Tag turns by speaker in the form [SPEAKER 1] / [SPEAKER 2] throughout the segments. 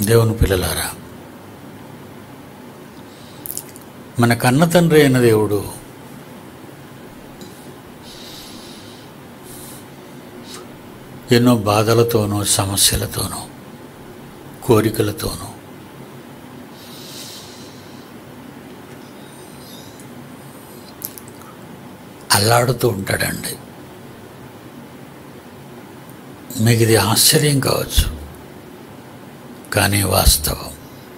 [SPEAKER 1] దేవుని పిల్లలారా మన కన్న తండ్రి అయిన దేవుడు ఎన్నో బాధలతోనూ సమస్యలతోనూ కోరికలతోనూ అల్లాడుతూ ఉంటాడండి మీకు ఇది ఆశ్చర్యం కావచ్చు కానీ వాస్తవం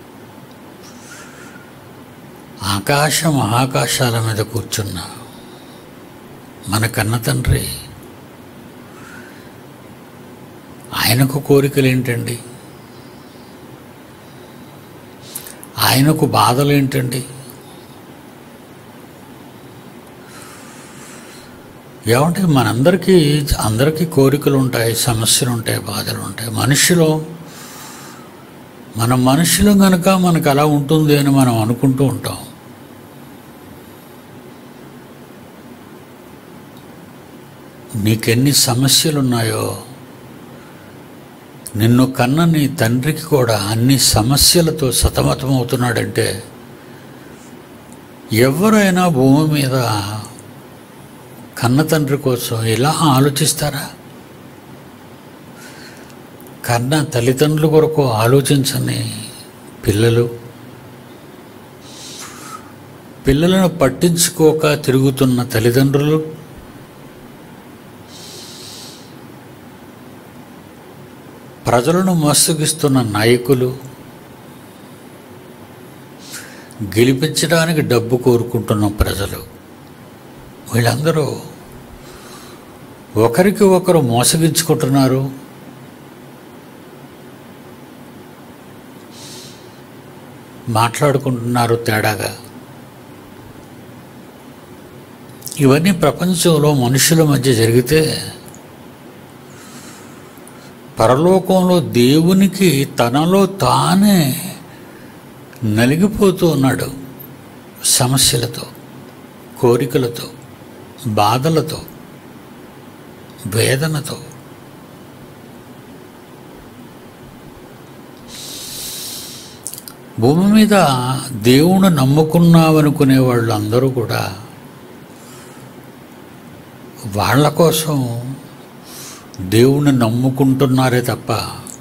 [SPEAKER 1] ఆకాశ మహాకాశాల మీద కూర్చున్న మన కన్న తండ్రి ఆయనకు కోరికలు ఏంటండి ఆయనకు బాధలు ఏంటండి ఏమంటే మనందరికీ అందరికీ కోరికలు ఉంటాయి సమస్యలు ఉంటాయి బాధలు ఉంటాయి మనిషిలో మన మనుషులు కనుక మనకు అలా ఉంటుంది అని మనం అనుకుంటూ ఉంటాం నీకెన్ని సమస్యలు ఉన్నాయో నిన్ను కన్న నీ తండ్రికి కూడా అన్ని సమస్యలతో సతమతమవుతున్నాడంటే ఎవరైనా భూమి మీద కన్న తండ్రి కోసం ఇలా ఆలోచిస్తారా కన్న తల్లిదండ్రుల కొరకు ఆలోచించని పిల్లలు పిల్లలను పట్టించుకోక తిరుగుతున్న తల్లిదండ్రులు ప్రజలను మోసగిస్తున్న నాయకులు గెలిపించడానికి డబ్బు కోరుకుంటున్న ప్రజలు వీళ్ళందరూ ఒకరికి ఒకరు మోసగించుకుంటున్నారు మాట్లాడుకుంటున్నారు తేడాగా ఇవన్నీ ప్రపంచంలో మనుషుల మధ్య జరిగితే పరలోకంలో దేవునికి తనలో తానే నలిగిపోతూ ఉన్నాడు సమస్యలతో కోరికలతో బాధలతో వేదనతో భూమి మీద దేవుడు నమ్ముకున్నామనుకునే వాళ్ళు అందరూ కూడా వాళ్ళ కోసం దేవుణ్ణి నమ్ముకుంటున్నారే తప్ప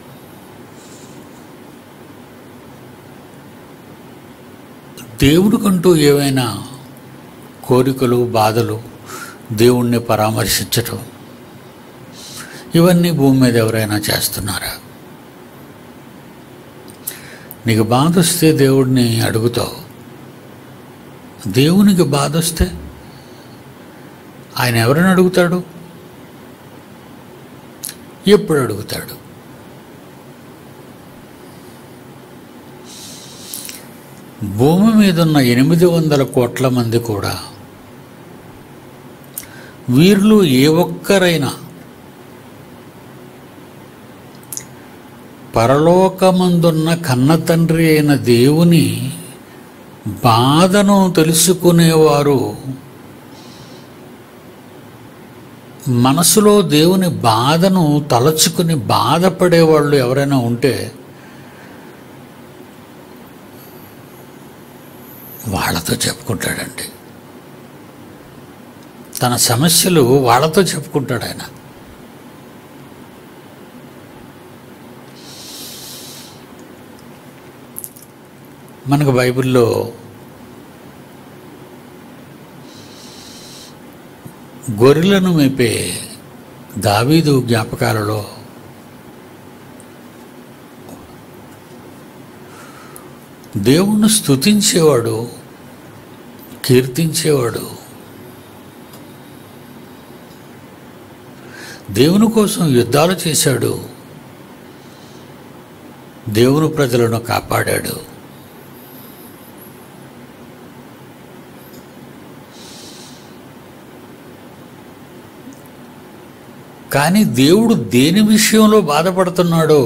[SPEAKER 1] దేవుడికంటూ ఏవైనా కోరికలు బాధలు దేవుణ్ణి పరామర్శించటం ఇవన్నీ భూమి మీద ఎవరైనా చేస్తున్నారా నీకు బాధ వస్తే దేవుడిని అడుగుతావు దేవునికి బాధ వస్తే ఆయన ఎవరిని అడుగుతాడు ఎప్పుడు అడుగుతాడు భూమి మీద ఉన్న ఎనిమిది వందల కోట్ల మంది కూడా వీరిలో ఏ ఒక్కరైనా పరలోకమందున్న కన్న తండ్రి అయిన దేవుని బాధను తెలుసుకునేవారు మనసులో దేవుని బాధను తలచుకుని బాధపడేవాళ్ళు ఎవరైనా ఉంటే వాళ్ళతో చెప్పుకుంటాడండి తన సమస్యలు వాళ్ళతో చెప్పుకుంటాడు ఆయన మనకు బైబిల్లో గొర్రెలను మేపే దావీదు జ్ఞాపకాలలో దేవుణ్ణి స్తుతించేవాడు కీర్తించేవాడు దేవుని కోసం యుద్ధాలు చేశాడు దేవుని ప్రజలను కాపాడాడు కానీ దేవుడు దేని విషయంలో బాధపడుతున్నాడో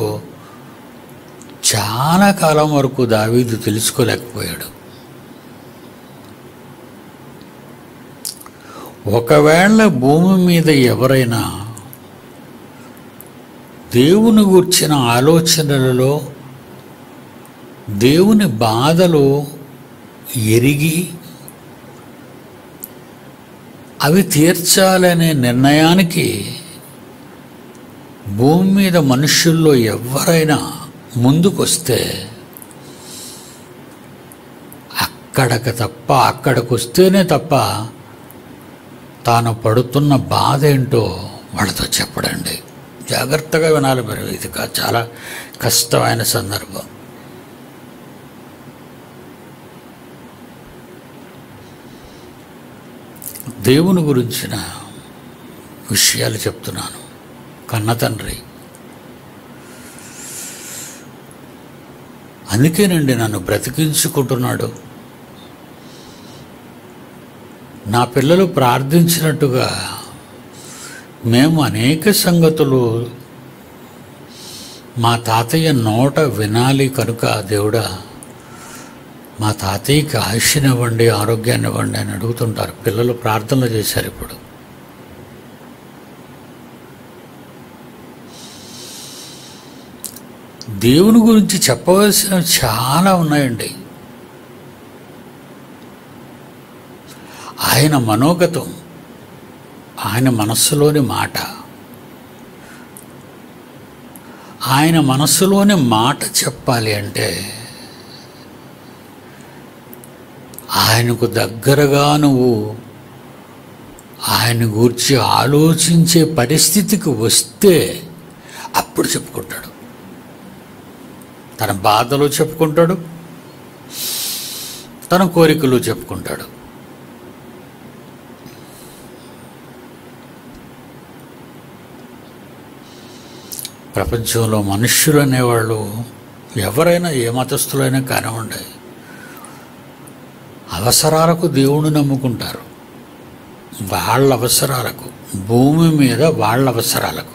[SPEAKER 1] చాలా కాలం వరకు దావీదు తెలుసుకోలేకపోయాడు ఒకవేళ భూమి మీద ఎవరైనా దేవుని గూర్చిన ఆలోచనలలో దేవుని బాధలు ఎరిగి అవి తీర్చాలనే నిర్ణయానికి భూమి మీద మనుషుల్లో ఎవరైనా ముందుకొస్తే అక్కడికి తప్ప అక్కడికి వస్తేనే తప్ప తాను పడుతున్న బాధ ఏంటో వాళ్ళతో చెప్పడండి జాగ్రత్తగా వినాలి మీరు ఇది కా- చాలా కష్టమైన సందర్భం దేవుని గురించిన విషయాలు చెప్తున్నాను కన్న తండ్రి అందుకేనండి నన్ను బ్రతికించుకుంటున్నాడు నా పిల్లలు ప్రార్థించినట్టుగా మేము అనేక సంగతులు మా తాతయ్య నోట వినాలి కనుక దేవుడా మా తాతయ్యకి ఆయుష్నివ్వండి ఆరోగ్యాన్ని ఇవ్వండి అని అడుగుతుంటారు పిల్లలు ప్రార్థనలు చేశారు ఇప్పుడు దేవుని గురించి చెప్పవలసినవి చాలా ఉన్నాయండి ఆయన మనోగతం ఆయన మనస్సులోని మాట ఆయన మనస్సులోని మాట చెప్పాలి అంటే ఆయనకు దగ్గరగా నువ్వు ఆయన గురించి ఆలోచించే పరిస్థితికి వస్తే అప్పుడు చెప్పుకుంటాడు తన బాధలు చెప్పుకుంటాడు తన కోరికలు చెప్పుకుంటాడు ప్రపంచంలో మనుష్యులు అనేవాళ్ళు ఎవరైనా ఏ మతస్థులైనా కానివ్వండి అవసరాలకు దేవుడు నమ్ముకుంటారు వాళ్ళ అవసరాలకు భూమి మీద వాళ్ళ అవసరాలకు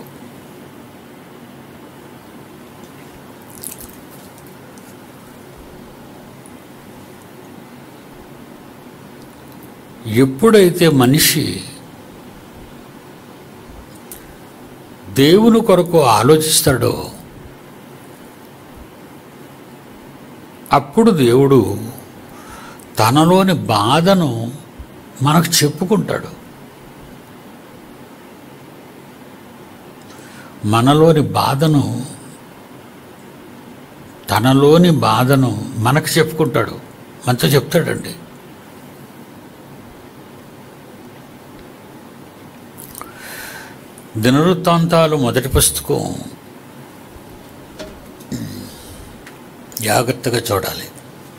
[SPEAKER 1] ఎప్పుడైతే మనిషి దేవుని కొరకు ఆలోచిస్తాడో అప్పుడు దేవుడు తనలోని బాధను మనకు చెప్పుకుంటాడు మనలోని బాధను తనలోని బాధను మనకు చెప్పుకుంటాడు మనతో చెప్తాడండి దినవృత్తాంతాలు మొదటి పుస్తకం జాగ్రత్తగా చూడాలి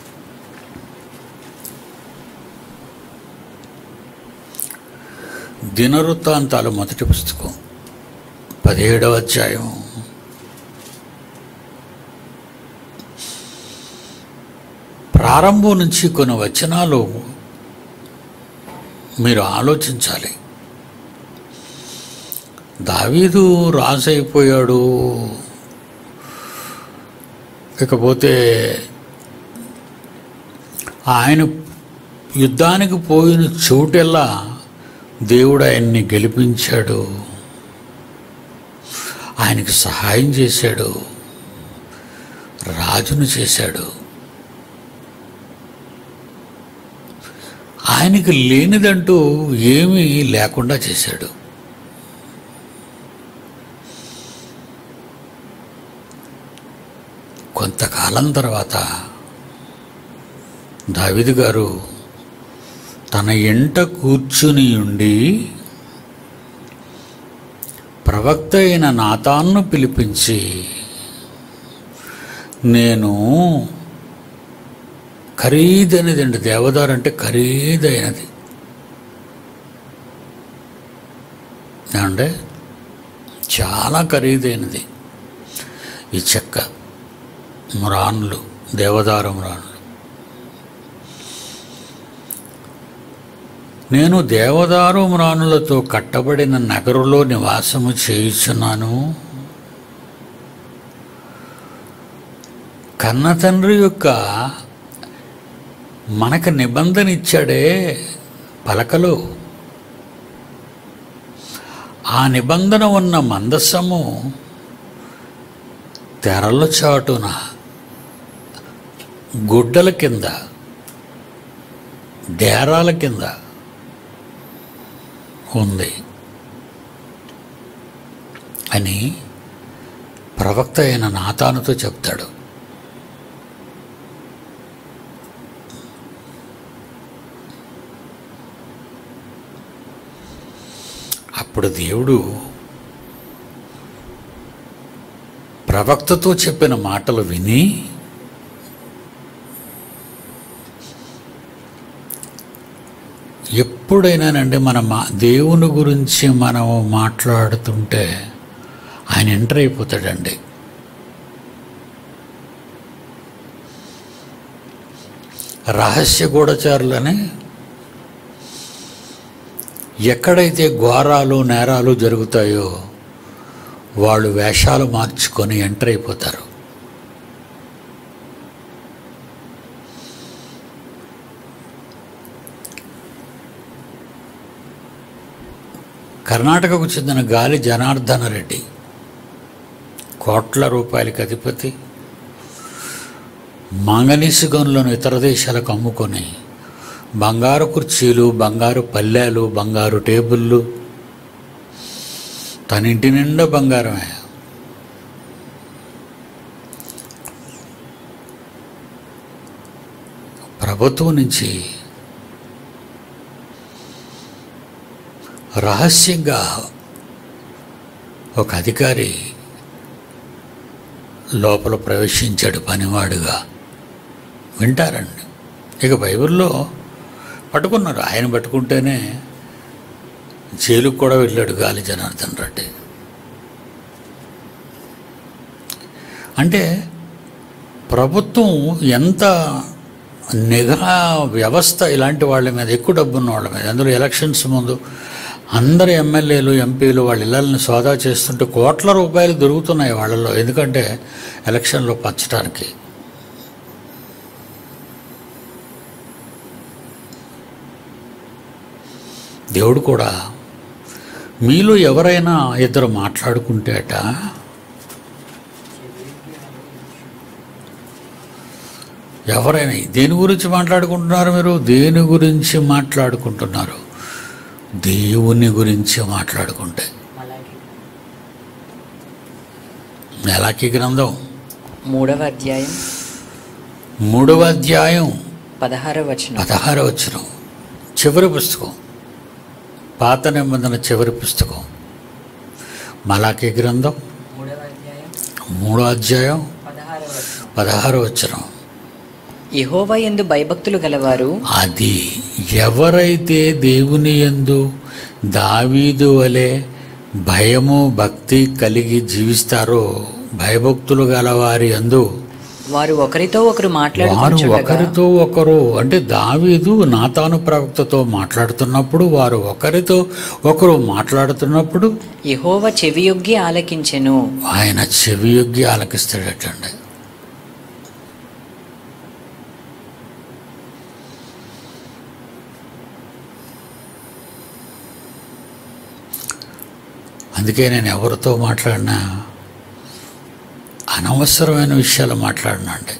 [SPEAKER 1] దినవృత్తాంతాలు మొదటి పుస్తకం పదిహేడవ అధ్యాయం ప్రారంభం నుంచి కొన్ని వచనాలు మీరు ఆలోచించాలి దావీదు రాజు అయిపోయాడు ఇకపోతే ఆయన యుద్ధానికి పోయిన చోటెల్లా దేవుడు ఆయన్ని గెలిపించాడు ఆయనకు సహాయం చేశాడు రాజును చేశాడు ఆయనకు లేనిదంటూ ఏమీ లేకుండా చేశాడు కొంతకాలం తర్వాత దావిది గారు తన ఎంట కూర్చుని ఉండి ప్రవక్త అయిన నాతాన్ను పిలిపించి నేను ఖరీదైనది అండి దేవదారు అంటే ఖరీదైనది అంటే చాలా ఖరీదైనది ఈ చెక్క మ్రాన్లు దేవదారు మ్రాన్లు నేను దేవదారు మ్రానులతో కట్టబడిన నగరులో నివాసము చేయుచున్నాను కన్న తండ్రి యొక్క మనకు నిబంధన ఇచ్చాడే పలకలో ఆ నిబంధన ఉన్న మందస్సము తెరల చాటున గుడ్డల కింద డేరాల కింద ఉంది అని ప్రవక్త అయిన నాతానుతో చెప్తాడు అప్పుడు దేవుడు ప్రవక్తతో చెప్పిన మాటలు విని ఎప్పుడైనానండి మన మా దేవుని గురించి మనం మాట్లాడుతుంటే ఆయన ఎంటర్ అయిపోతాడండి రహస్య గూఢచారులని ఎక్కడైతే ఘోరాలు నేరాలు జరుగుతాయో వాళ్ళు వేషాలు మార్చుకొని ఎంటర్ అయిపోతారు కర్ణాటకకు చెందిన గాలి జనార్దన రెడ్డి కోట్ల రూపాయలకి అధిపతి మాంగనీసు గనులను ఇతర దేశాలకు అమ్ముకొని బంగారు కుర్చీలు బంగారు పల్లెలు బంగారు టేబుళ్ళు తన ఇంటి నిండా బంగారమే ప్రభుత్వం నుంచి రహస్యంగా ఒక అధికారి లోపల ప్రవేశించాడు పనివాడుగా వింటారండి ఇక బైబిల్లో పట్టుకున్నారు ఆయన పట్టుకుంటేనే జైలుకు కూడా వెళ్ళాడు గాలి జనార్దన్ రెడ్డి అంటే ప్రభుత్వం ఎంత నిఘా వ్యవస్థ ఇలాంటి వాళ్ళ మీద ఎక్కువ డబ్బు ఉన్న వాళ్ళ మీద అందులో ఎలక్షన్స్ ముందు అందరు ఎమ్మెల్యేలు ఎంపీలు వాళ్ళ ఇళ్ళని సోదా చేస్తుంటే కోట్ల రూపాయలు దొరుకుతున్నాయి వాళ్ళలో ఎందుకంటే ఎలక్షన్లో పంచడానికి దేవుడు కూడా మీలో ఎవరైనా ఇద్దరు మాట్లాడుకుంటేట ఎవరైనా దేని గురించి మాట్లాడుకుంటున్నారు మీరు దేని గురించి మాట్లాడుకుంటున్నారు దేవుని గురించి మాట్లాడుకుంటే నెలకి గ్రంథం
[SPEAKER 2] మూడవ అధ్యాయం
[SPEAKER 1] మూడవ అధ్యాయం
[SPEAKER 2] పదహార వచనం
[SPEAKER 1] పదహార వచ్చిన చివరి పుస్తకం పాత నిబంధన చివరి పుస్తకం మలాకి గ్రంథం
[SPEAKER 2] మూడవ అధ్యాయం
[SPEAKER 1] మూడో అధ్యాయం
[SPEAKER 2] పదహార వచనం
[SPEAKER 1] పదహారు వచ్చిన
[SPEAKER 2] యహోవా ఎందు భయభక్తులు గలవారు
[SPEAKER 1] అది ఎవరైతే దేవుని యందు దావీదు వలె భయము భక్తి కలిగి జీవిస్తారో భయభక్తులు గల వారి యందు
[SPEAKER 2] వారు ఒకరితో ఒకరు
[SPEAKER 1] వారు
[SPEAKER 2] మాట్లాడుకుంటుండగా
[SPEAKER 1] ఒకరితో ఒకరు అంటే దావీదు నాతాను ప్రవక్తతో మాట్లాడుతున్నప్పుడు వారు ఒకరితో ఒకరు మాట్లాడుతున్నప్పుడు
[SPEAKER 2] యహోవా చెవియొగ్గి ఆలకించెను
[SPEAKER 1] ఆయన చెవి యొగ్గి ఆలకిస్తాడటండి అందుకే నేను ఎవరితో మాట్లాడినా అనవసరమైన విషయాలు మాట్లాడినా అండి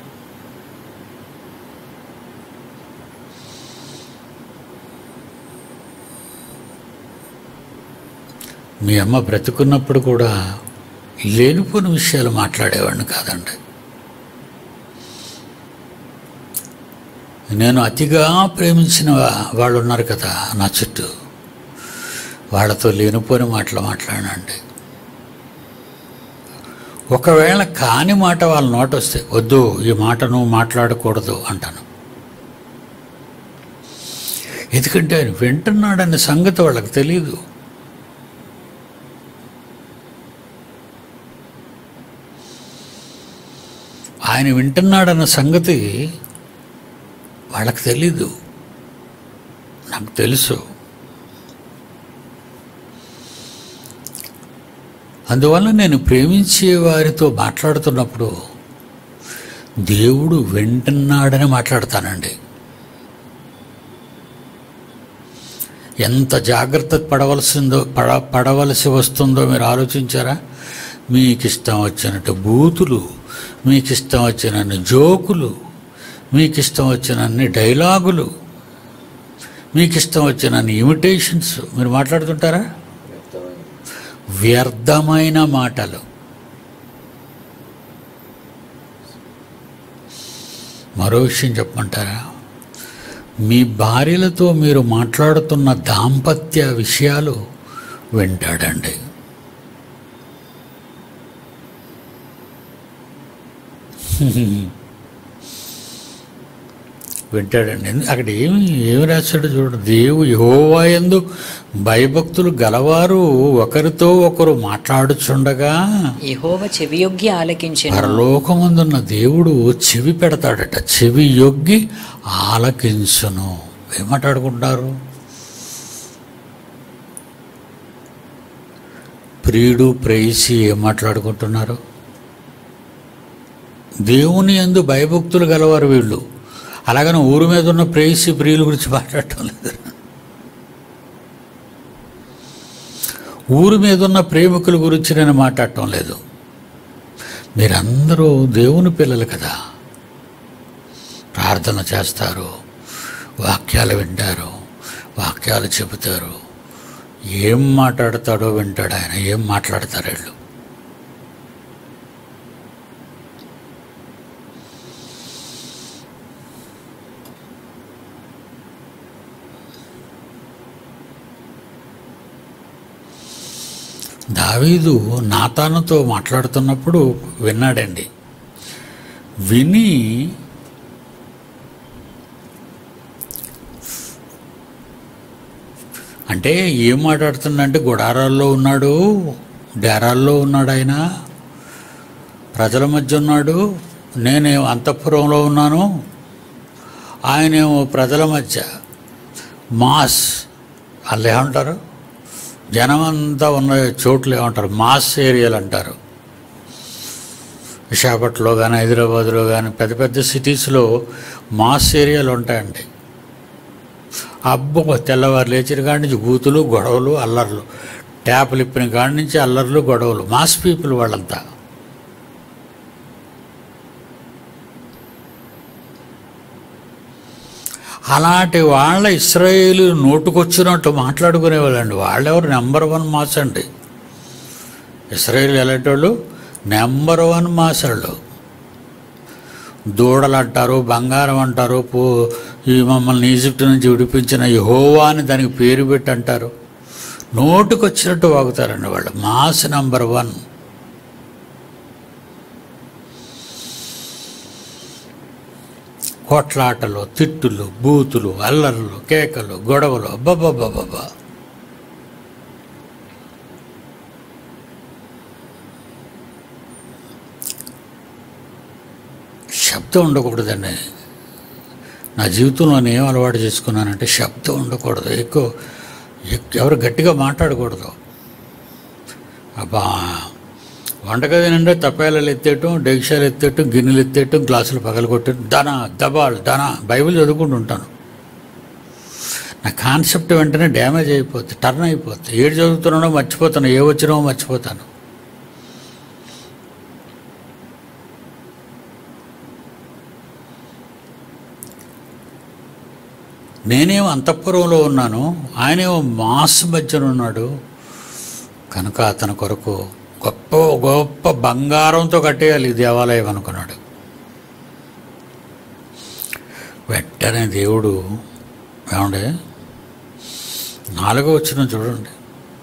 [SPEAKER 1] మీ అమ్మ బ్రతుకున్నప్పుడు కూడా లేనిపోని విషయాలు మాట్లాడేవాడిని కాదండి నేను అతిగా ప్రేమించిన వా- వాళ్ళు ఉన్నారు కదా నా చుట్టూ వాళ్ళతో లేనిపోని మాటలు మాట్లాడండి ఒకవేళ కాని మాట వాళ్ళ నోట వస్తే వద్దు ఈ మాట నువ్వు మాట్లాడకూడదు అంటాను ఎందుకంటే ఆయన వింటున్నాడనే సంగతి వాళ్ళకి తెలియదు ఆయన వింటున్నాడన్న సంగతి వాళ్ళకి తెలీదు నాకు తెలుసు అందువల్ల నేను ప్రేమించే వారితో మాట్లాడుతున్నప్పుడు దేవుడు వింటున్నాడని మాట్లాడతానండి ఎంత జాగ్రత్త పడవలసిందో పడ పడవలసి వస్తుందో మీరు ఆలోచించారా మీకు ఇష్టం వచ్చినట్టు బూతులు మీకు ఇష్టం వచ్చినన్ని జోకులు మీకు ఇష్టం వచ్చినన్ని డైలాగులు మీకు ఇష్టం వచ్చినన్ని ఇమిటేషన్స్ మీరు మాట్లాడుతుంటారా వ్యర్థమైన మాటలు మరో విషయం చెప్పమంటారా మీ భార్యలతో మీరు మాట్లాడుతున్న దాంపత్య విషయాలు వింటాడండి వింటాడండి ఎందు- అక్కడ ఏమి ఏమి రాశాడు చూడు దేవు యెహోవాయందు భయభక్తులు గలవారు ఒకరితో ఒకరు మాట్లాడుచుండగా
[SPEAKER 2] యహోవ చెవియొగ్గి ఆలకించెను
[SPEAKER 1] పరలోకమందున్న దేవుడు చెవి పెడతాడట చెవి యొగ్గి ఆలకించును ఏం మాట్లాడుకుంటారు ప్రియుడు ప్రేయసి ఏం మాట్లాడుకుంటున్నారు దేవుని ఎందు భయభక్తులు గలవారు వీళ్ళు అలాగని ఊరి మీద ఉన్న ప్రేయసి ప్రియుల గురించి మాట్లాడటం లేదు ఊరి మీద ఉన్న ప్రేమికుల గురించి నేను మాట్లాడటం లేదు మీరందరూ దేవుని పిల్లలు కదా ప్రార్థన చేస్తారు వాక్యాలు వింటారు వాక్యాలు చెబుతారు ఏం మాట్లాడతాడో వింటాడు ఆయన ఏం మాట్లాడతారు వీళ్ళు దావీదు నాతానుతో మాట్లాడుతున్నప్పుడు విన్నాడండి విని అంటే ఏం మాట్లాడుతుందంటే గుడారాల్లో ఉన్నాడు డేరాల్లో ఉన్నాడు ఆయన ప్రజల మధ్య ఉన్నాడు నేనేమో అంతఃపురంలో ఉన్నాను ఆయనేమో ప్రజల మధ్య మాస్ వాళ్ళు ఏమంటారు జనమంతా ఉన్న చోట్లు ఏమంటారు మాస్ ఏరియాలు అంటారు విశాఖపట్నంలో కానీ హైదరాబాద్లో కానీ పెద్ద పెద్ద సిటీస్లో మాస్ ఏరియాలు ఉంటాయండి అబ్బో తెల్లవారు లేచిన కాడి నుంచి గూతులు గొడవలు అల్లర్లు ట్యాపులు ఇప్పిన కాడి నుంచి అల్లర్లు గొడవలు మాస్ పీపుల్ వాళ్ళంతా అలాంటి వాళ్ళ ఇస్రాయేలు నోటుకొచ్చినట్టు మాట్లాడుకునేవాళ్ళండి వాళ్ళెవరు నెంబర్ వన్ మాస్ అండి ఇస్రాయేల్ ఎలాంటి వాళ్ళు నెంబర్ వన్ మాస్ వాళ్ళు దూడలు అంటారు బంగారం అంటారు పో ఈ మమ్మల్ని ఈజిప్ట్ నుంచి విడిపించిన యహోవా అని దానికి పేరు పెట్టి అంటారు నోటుకొచ్చినట్టు వాగుతారండి వాళ్ళు మాస్ నెంబర్ వన్ కొట్లాటలు తిట్టులు బూతులు అల్లర్లు కేకలు గొడవలు అబ్బబ్బబ్బబ్బా శబ్దం ఉండకూడదండి నా జీవితంలో నేను ఏం అలవాటు చేసుకున్నానంటే శబ్దం ఉండకూడదు ఎక్కువ ఎక్- ఎవరు గట్టిగా మాట్లాడకూడదు అబ్బా వంటగది నిండా తపేలాలు ఎత్తేయటం డెక్షాలు ఎత్తేయటం గిన్నెలు ఎత్తేయటం గ్లాసులు పగలగొట్టడం దన దబాల్ దన బైబిల్ చదువుకుంటూ ఉంటాను నా కాన్సెప్ట్ వెంటనే డ్యామేజ్ అయిపోతుంది టర్న్ అయిపోతుంది ఏడు చదువుతున్నానో మర్చిపోతాను ఏ వచ్చినో మర్చిపోతాను నేనేమో అంతఃపురంలో ఉన్నాను ఆయనేమో మాస్ మధ్యన ఉన్నాడు కనుక అతని కొరకు గొప్ప గొప్ప బంగారంతో కట్టేయాలి ఈ దేవాలయం అనుకున్నాడు వెంటనే దేవుడు ఏమండే నాలుగో వచ్చిన చూడండి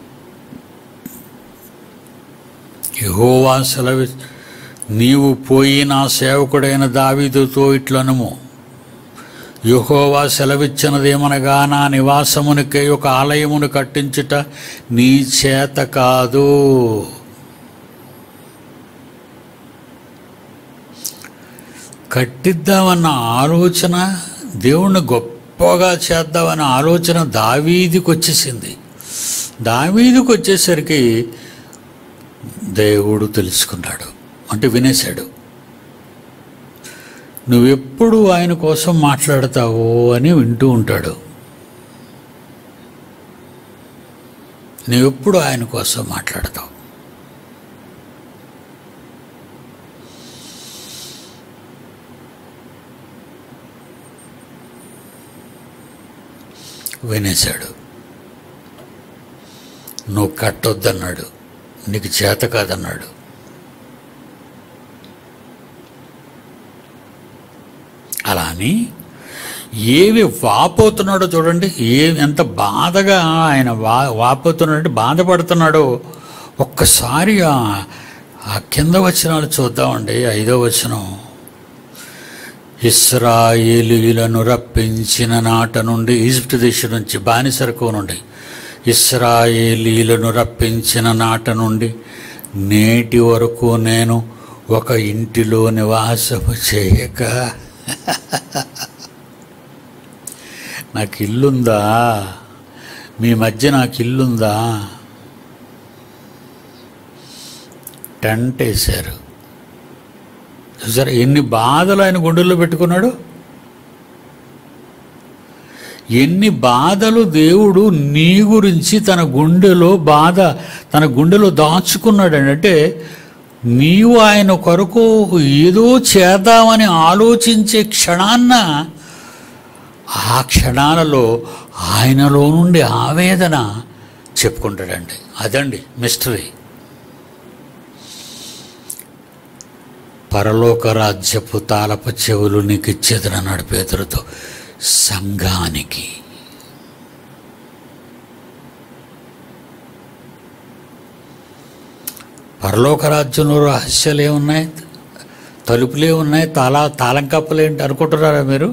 [SPEAKER 1] యహోవా సెలవి నీవు పోయి నా సేవకుడైన దావీదుతో ఇట్లనుము యహోవా సెలవిచ్చినదేమనగా నా నివాసమునికై ఒక ఆలయమును కట్టించుట నీ చేత కాదు కట్టిద్దామన్న ఆలోచన దేవుణ్ణి గొప్పగా చేద్దామన్న ఆలోచన దావీదికి వచ్చేసింది దావీదికి వచ్చేసరికి దేవుడు తెలుసుకున్నాడు అంటే వినేశాడు నువ్వెప్పుడు ఆయన కోసం మాట్లాడతావో అని వింటూ ఉంటాడు నువ్వెప్పుడు ఆయన కోసం మాట్లాడతావు వినేశాడు నువ్వు కట్టొద్దన్నాడు నీకు చేత కాదన్నాడు అలా అని ఏవి వాపోతున్నాడో చూడండి ఏ ఎంత బాధగా ఆయన వా వాపోతున్నాడంటే బాధపడుతున్నాడో ఒక్కసారి ఆ ఆ కింద వచనాలు చూద్దామండి ఐదో వచనం ఇస్రాయేలీలను రప్పించిన నాట నుండి ఈజిప్ట్ దేశం నుంచి బానిసరకు నుండి ఇస్రాయేలీలను రప్పించిన నాట నుండి నేటి వరకు నేను ఒక ఇంటిలో నివాసము చేయక నాకు ఇల్లుందా మీ మధ్య నాకు ఇల్లుందా టెంట్ వేశారు చూసారా ఎన్ని బాధలు ఆయన గుండెల్లో పెట్టుకున్నాడు ఎన్ని బాధలు దేవుడు నీ గురించి తన గుండెలో బాధ తన గుండెలో దాచుకున్నాడు అంటే నీవు ఆయన కొరకు ఏదో చేద్దామని ఆలోచించే క్షణాన్న ఆ క్షణాలలో ఆయనలో నుండి ఆవేదన చెప్పుకుంటాడండి అదండి మిస్టరీ పరలోక రాజ్యపు తాళపు చెవులు నీకు ఇచ్చేదనన్నాడు పేదలతో సంఘానికి పరలోక రాజ్యంలో రహస్యాలు ఏమున్నాయి తలుపులే ఉన్నాయి తాళా తాళం కప్పలు ఏంటి అనుకుంటున్నారా మీరు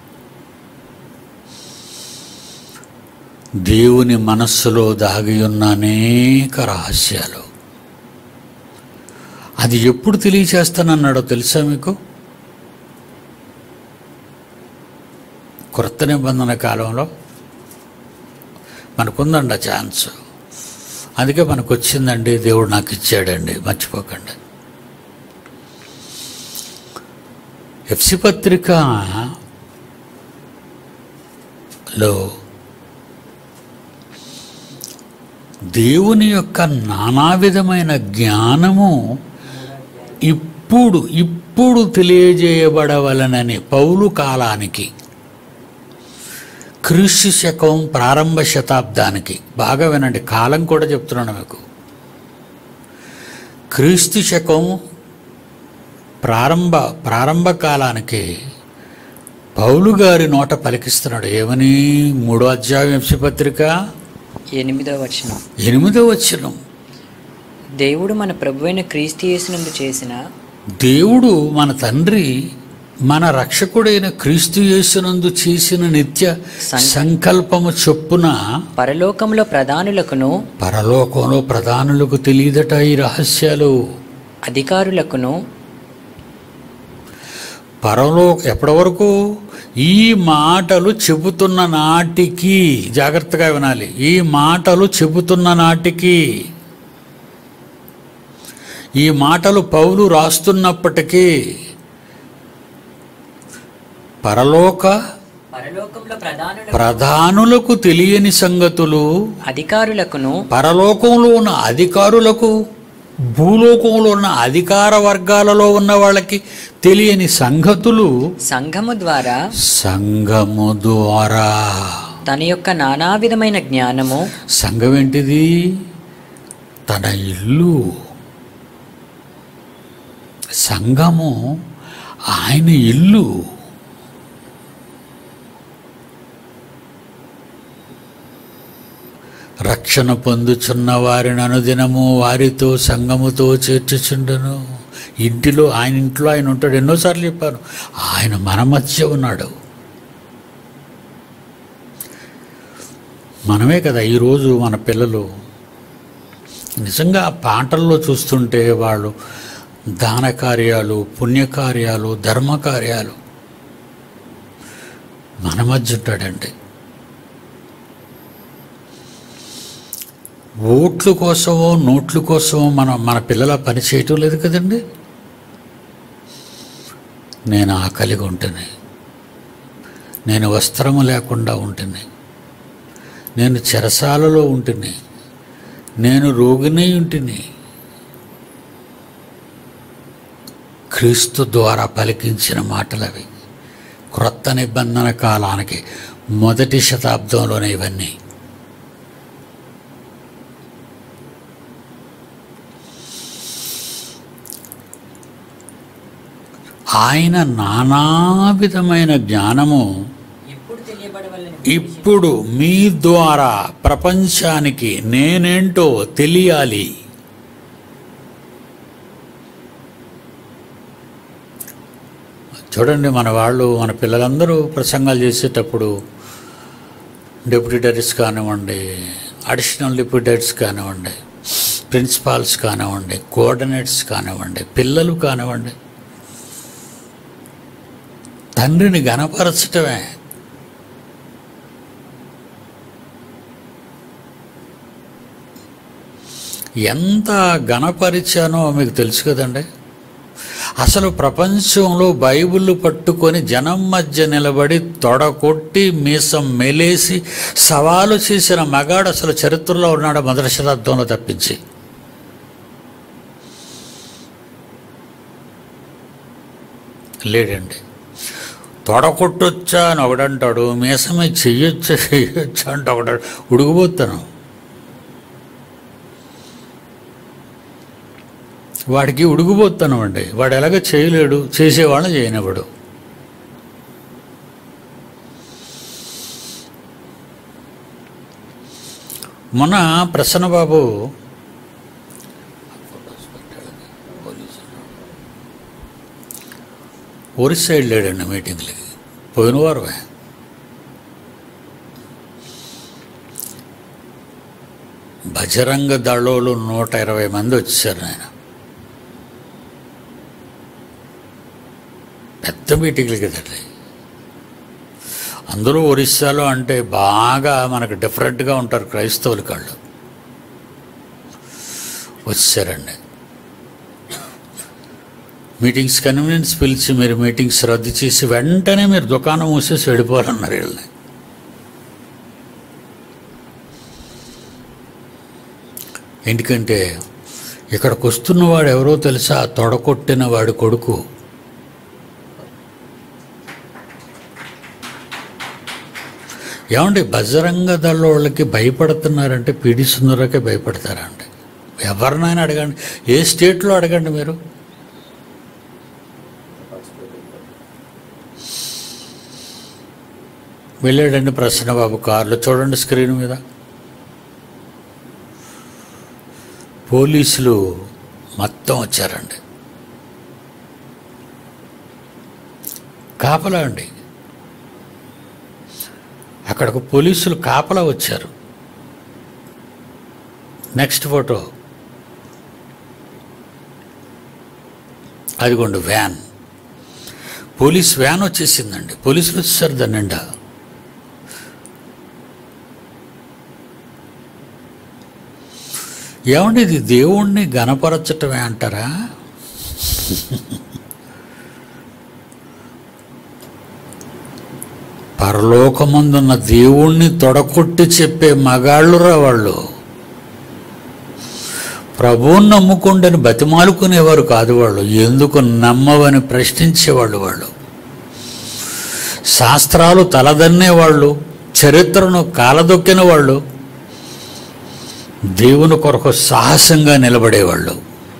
[SPEAKER 1] దేవుని మనస్సులో దాగి ఉన్న అనేక రహస్యాలు అది ఎప్పుడు తెలియచేస్తానన్నాడో తెలుసా మీకు క్రొత్త నిబంధన కాలంలో మనకుందండి ఆ ఛాన్స్ అందుకే మనకు వచ్చిందండి దేవుడు నాకు ఇచ్చాడండి మర్చిపోకండి ఎఫ్సి పత్రికలో దేవుని యొక్క నానా విధమైన జ్ఞానము ఇప్పుడు ఇప్పుడు తెలియజేయబడవలనని పౌలు కాలానికి క్రీస్తు శకం ప్రారంభ శతాబ్దానికి బాగా వినండి కాలం కూడా చెప్తున్నాను మీకు క్రీస్తు శకం ప్రారంభ ప్రారంభ కాలానికి పౌలు గారి నోట పలికిస్తున్నాడు ఏమని మూడో అధ్యాయం ఎంసీ పత్రిక
[SPEAKER 2] ఎనిమిదో వచనం
[SPEAKER 1] ఎనిమిదో వచ్చినం
[SPEAKER 2] దేవుడు మన ప్రభువైన క్రీస్తు యేసునందు చేసిన
[SPEAKER 1] దేవుడు మన తండ్రి మన రక్షకుడైన క్రీస్తు యేసునందు చేసిన నిత్య
[SPEAKER 2] సం-
[SPEAKER 1] సంకల్పము చొప్పున
[SPEAKER 2] పరలోకంలో ప్రధానులకును
[SPEAKER 1] పరలోకంలో ప్రధానులకు తెలియదట ఈ రహస్యాలు
[SPEAKER 2] అధికారులకును
[SPEAKER 1] పరలో ఎప్పటి వరకు ఈ మాటలు చెబుతున్న నాటికి జాగ్రత్తగా వినాలి ఈ మాటలు చెబుతున్న నాటికి ఈ మాటలు పౌలు రాస్తున్నప్పటికీ పరలోక
[SPEAKER 2] పరలోకంలో ప్రధానుల
[SPEAKER 1] ప్రధానులకు తెలియని సంగతులు
[SPEAKER 2] అధికారులకును
[SPEAKER 1] పరలోకంలో ఉన్న అధికారులకు భూలోకంలో ఉన్న అధికార వర్గాలలో ఉన్న వాళ్ళకి తెలియని సంగతులు
[SPEAKER 2] సంఘము ద్వారా
[SPEAKER 1] సంఘము ద్వారా
[SPEAKER 2] తన యొక్క నానా విధమైన జ్ఞానము
[SPEAKER 1] సంఘం ఏంటిది తన ఇల్లు సంఘము ఆయన ఇల్లు రక్షణ పొందుచున్న వారిని అనుదినము వారితో సంఘముతో చేర్చుచుండను ఇంటిలో ఆయన ఇంట్లో ఆయన ఉంటాడు ఎన్నోసార్లు చెప్పాను ఆయన మన మధ్య ఉన్నాడు మనమే కదా ఈరోజు మన పిల్లలు నిజంగా ఆ పాటల్లో చూస్తుంటే వాళ్ళు దాన కార్యాలు పుణ్యకార్యాలు ధర్మకార్యాలు మన మధ్య ఉంటాడండి ఓట్ల కోసమో నోట్ల కోసమో మన మన పిల్లల పని చేయటం లేదు కదండి నేను ఆకలిగా ఉంటుంది నేను వస్త్రము లేకుండా ఉంటుంది నేను చెరసాలలో ఉంటుంది నేను రోగిని ఉంటిని క్రీస్తు ద్వారా పలికించిన మాటలవి క్రొత్త నిబంధన కాలానికి మొదటి శతాబ్దంలోనే ఇవన్నీ ఆయన నానా విధమైన జ్ఞానము
[SPEAKER 2] ఇప్పుడు తెలియబడవలని
[SPEAKER 1] ఇప్పుడు మీ ద్వారా ప్రపంచానికి నేనేంటో తెలియాలి చూడండి మన వాళ్ళు మన పిల్లలందరూ ప్రసంగాలు చేసేటప్పుడు డిప్యూటీ డైరెక్టర్స్ కానివ్వండి అడిషనల్ డిప్యూటీ డైరెక్టర్స్ కానివ్వండి ప్రిన్సిపాల్స్ కానివ్వండి కోఆర్డినేట్స్ కానివ్వండి పిల్లలు కానివ్వండి తండ్రిని గణపరచటమే ఎంత గణపరిచానో మీకు తెలుసు కదండి అసలు ప్రపంచంలో బైబిల్ పట్టుకొని జనం మధ్య నిలబడి తొడకొట్టి మీసం మెలేసి సవాలు చేసిన మగాడు అసలు చరిత్రలో ఉన్నాడు మొదటి శతాబ్దంలో తప్పించి లేడండి తొడకొట్టొచ్చా అని ఒకడంటాడు మీసమే చెయ్యొచ్చా చెయ్యొచ్చా అంటే ఒకటాడు ఉడిగిపోతాను వాడికి ఉడిగిపోతాను అండి వాడు ఎలాగ చేయలేడు చేసేవాళ్ళని చేయనివ్వడు మొన్న ప్రసన్నబాబు ఒరిస్సా వెళ్ళాడండి మీటింగ్లకి పోయిన వారమే బజరంగ దళోలు నూట ఇరవై మంది వచ్చారు ఆయన పెద్ద మీటింగ్లు కదండి అందులో ఒరిస్సాలో అంటే బాగా మనకు డిఫరెంట్గా ఉంటారు క్రైస్తవులు కాళ్ళు వచ్చారండి మీటింగ్స్ కన్వీనియన్స్ పిలిచి మీరు మీటింగ్స్ రద్దు చేసి వెంటనే మీరు దుకాణం మూసేసి వెళ్ళిపోవాలన్నారు వీళ్ళని ఎందుకంటే ఇక్కడికి వస్తున్నవాడు ఎవరో తెలుసా తొడకొట్టిన వాడి కొడుకు ఏమండి బజరంగ దళోళ్ళకి భయపడుతున్నారంటే పిడి సుందరకే భయపడతారండి ఎవరినైనా అడగండి ఏ స్టేట్లో అడగండి మీరు వెళ్ళాడండి ప్రసన్నబాబు కారులో చూడండి స్క్రీన్ మీద పోలీసులు మొత్తం వచ్చారండి కాపలా అండి అక్కడకు పోలీసులు కాపలా వచ్చారు నెక్స్ట్ ఫోటో అదిగోండి వ్యాన్ పోలీస్ వ్యాన్ వచ్చేసిందండి పోలీసులు వచ్చేసారు దాని నిండా ఏమండి ఇది దేవుణ్ణి గణపరచటమే అంటారా పరలోకమందున్న దేవుణ్ణి తొడకొట్టి చెప్పే మగాళ్ళురా వాళ్ళు ప్రభువుని నమ్ముకుండని బతిమాలుకునేవారు కాదు వాళ్ళు ఎందుకు నమ్మవని ప్రశ్నించేవాళ్ళు వాళ్ళు శాస్త్రాలు తలదన్నేవాళ్ళు చరిత్రను కాలదొక్కిన వాళ్ళు దేవుని కొరకు సాహసంగా నిలబడేవాళ్ళు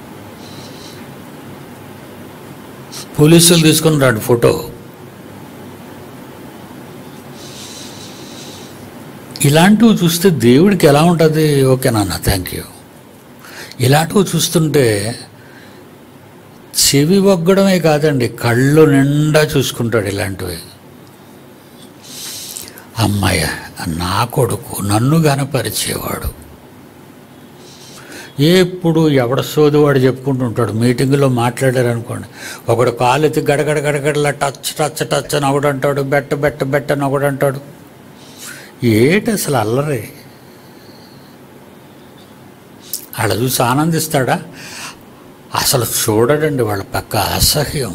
[SPEAKER 1] పోలీసులు తీసుకుని రాడు ఫోటో ఇలాంటివి చూస్తే దేవుడికి ఎలా ఉంటుంది ఓకే నాన్న థ్యాంక్ యూ ఇలాంటివి చూస్తుంటే చెవి ఒగ్గడమే కాదండి కళ్ళు నిండా చూసుకుంటాడు ఇలాంటివి అమ్మాయ నా కొడుకు నన్ను గనపరిచేవాడు ఎప్పుడు ఎవడ సోది వాడు చెప్పుకుంటూ ఉంటాడు మీటింగ్లో మాట్లాడారు అనుకోండి ఒకడు కాలు ఎత్తి గడగడ గడగడలా టచ్ టచ్ టచ్ అని ఒకడు అంటాడు బెట్ట బెట్ట బెట్ట అని ఒకడు అంటాడు ఏటి అసలు అల్లరి వాళ్ళ చూసి ఆనందిస్తాడా అసలు చూడడండి వాళ్ళ పక్క అసహ్యం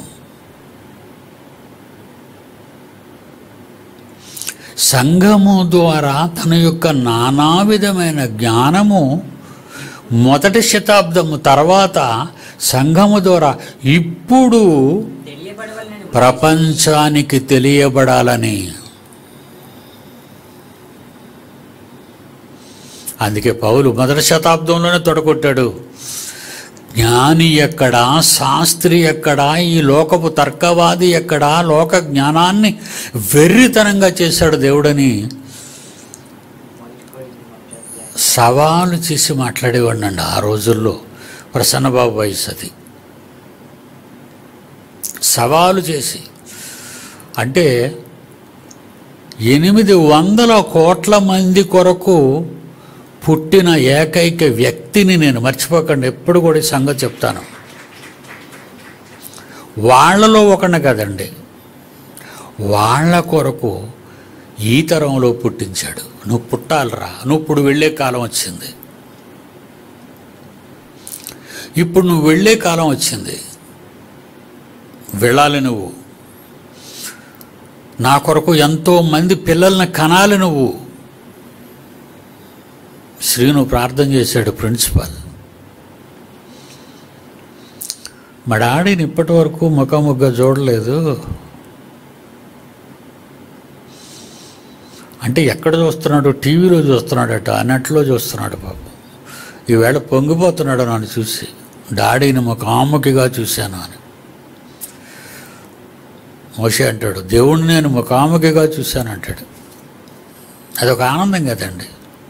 [SPEAKER 1] సంఘము ద్వారా తన యొక్క నానా విధమైన జ్ఞానము మొదటి శతాబ్దము తర్వాత సంఘము ద్వారా ఇప్పుడు
[SPEAKER 2] తెలియబడవలని
[SPEAKER 1] ప్రపంచానికి తెలియబడాలని అందుకే పౌలు మొదటి శతాబ్దంలోనే తొడగొట్టాడు జ్ఞాని ఎక్కడా శాస్త్రి ఎక్కడా ఈ లోకపు తర్కవాది ఎక్కడా లోక జ్ఞానాన్ని వెర్రితనంగా చేశాడు దేవుడని సవాలు చేసి మాట్లాడేవాడినండి ఆ రోజుల్లో ప్రసన్నబాబు వయసు అది సవాలు చేసి అంటే ఎనిమిది వందల కోట్ల మంది కొరకు పుట్టిన ఏకైక వ్యక్తిని నేను మర్చిపోకండి ఎప్పుడు కూడా ఈ సంగతి చెప్తాను వాళ్ళలో ఒకడిని కదండి వాళ్ళ కొరకు ఈ తరంలో పుట్టించాడు నువ్వు పుట్టాలిరా నువ్వు ఇప్పుడు వెళ్ళే కాలం వచ్చింది ఇప్పుడు నువ్వు వెళ్ళే కాలం వచ్చింది వెళ్ళాలి నువ్వు నా కొరకు ఎంతో మంది పిల్లల్ని కనాలి నువ్వు శ్రీను ప్రార్థన చేశాడు ప్రిన్సిపాల్ మా డాడీని ఇప్పటి వరకు ముఖముగ్గా చూడలేదు అంటే ఎక్కడ చూస్తున్నాడు టీవీలో చూస్తున్నాడట నెట్లో చూస్తున్నాడు పాపం ఈవేళ పొంగిపోతున్నాడు నన్ను చూసి డాడీని ముఖాముఖిగా చూశాను అని మోషే అంటాడు దేవుణ్ణి నేను ముఖాముఖిగా చూశాను అంటాడు అదొక ఆనందం కదండి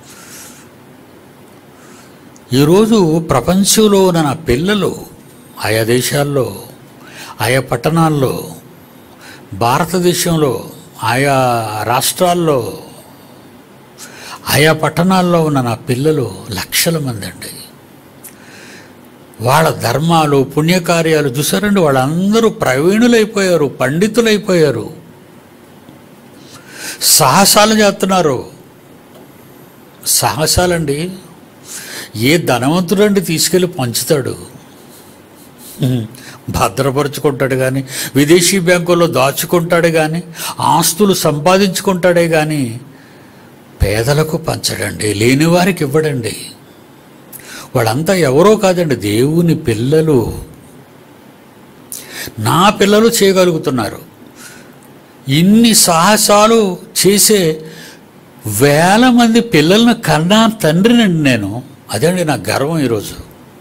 [SPEAKER 1] ఈరోజు ప్రపంచంలో ఉన్న నా పిల్లలు ఆయా దేశాల్లో ఆయా పట్టణాల్లో భారతదేశంలో ఆయా రాష్ట్రాల్లో ఆయా పట్టణాల్లో ఉన్న నా పిల్లలు లక్షల మంది అండి వాళ్ళ ధర్మాలు పుణ్యకార్యాలు చూసారండి వాళ్ళందరూ ప్రవీణులైపోయారు పండితులైపోయారు సాహసాలు చేస్తున్నారు సాహసాలండి ఏ ధనవంతుడండి తీసుకెళ్ళి పంచుతాడు ఉమ్, భద్రపరుచుకుంటాడు కానీ విదేశీ బ్యాంకుల్లో దాచుకుంటాడు కానీ ఆస్తులు సంపాదించుకుంటాడే కానీ పేదలకు పంచడండి లేని వారికి ఇవ్వడండి వాళ్ళంతా ఎవరో కాదండి దేవుని పిల్లలు నా పిల్లలు చేయగలుగుతున్నారు ఇన్ని సాహసాలు చేసే వేల మంది పిల్లలను కన్నా తండ్రినండి నేను అదండి నా గర్వం ఈరోజు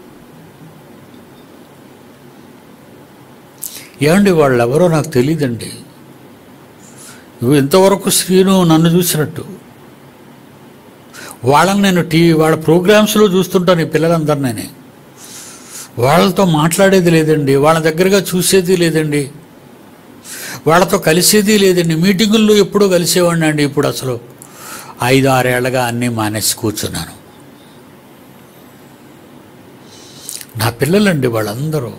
[SPEAKER 1] ఏమండి వాళ్ళు ఎవరో నాకు తెలియదండి ఇవి ఇంతవరకు శ్రీను నన్ను చూసినట్టు వాళ్ళని నేను టీవీ వాళ్ళ ప్రోగ్రామ్స్లో చూస్తుంటాను ఈ పిల్లలందరినీ వాళ్ళతో మాట్లాడేది లేదండి వాళ్ళ దగ్గరగా చూసేది లేదండి వాళ్ళతో కలిసేది లేదండి మీటింగుల్లో ఎప్పుడూ కలిసేవాడిని అండి ఇప్పుడు అసలు ఐదు ఆరేళ్లగా అన్నీ మానేసి కూర్చున్నాను నా పిల్లలండి వాళ్ళందరూ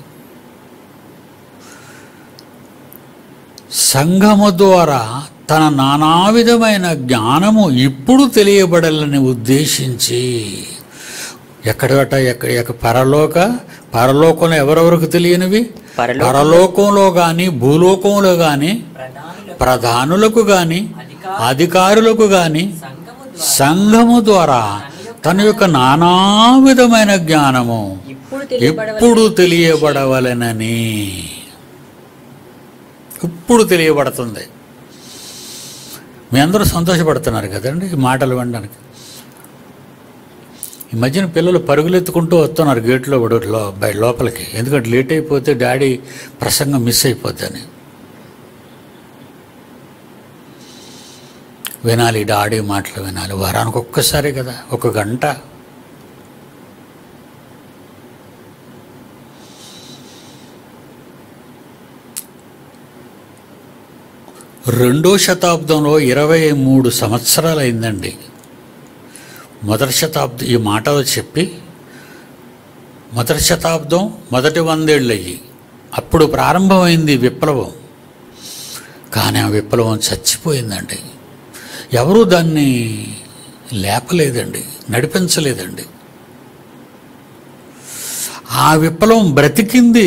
[SPEAKER 1] సంఘము ద్వారా తన నానా విధమైన జ్ఞానము ఇప్పుడు తెలియబడాలని ఉద్దేశించి ఎక్కడట ఎక్క ఎక్క పరలోక పరలోకంలో ఎవరెవరికి తెలియనివి
[SPEAKER 2] పరలోకం-
[SPEAKER 1] పరలోకంలో కానీ భూలోకంలో కానీ ప్రధానులకు కానీ అధికారులకు కానీ సంఘము ద్వారా తన యొక్క నానా విధమైన జ్ఞానము
[SPEAKER 2] ఇప్పుడు
[SPEAKER 1] ఎప్పుడు తెలియబడవలెనని ఇప్పుడు తెలియబడుతుంది మీ అందరూ సంతోషపడుతున్నారు కదండి ఈ మాటలు వినడానికి ఈ మధ్యన పిల్లలు పరుగులెత్తుకుంటూ వస్తున్నారు గేట్లో కూడా లో బయ లోపలికి ఎందుకంటే లేట్ అయిపోతే డాడీ ప్రసంగం మిస్ అయిపోద్దని వినాలి డాడీ మాటలు వినాలి వారానికి ఒక్కసారి కదా ఒక గంట రెండో శతాబ్దంలో ఇరవై మూడు సంవత్సరాలు అయిందండి మొదటి శతాబ్దం ఈ మాటలు చెప్పి మొదటి శతాబ్దం మొదటి వందేళ్ళు అయ్యి అప్పుడు ప్రారంభమైంది విప్లవం కానీ ఆ విప్లవం చచ్చిపోయిందండి ఎవరూ దాన్ని లేపలేదండి నడిపించలేదండి ఆ విప్లవం బ్రతికింది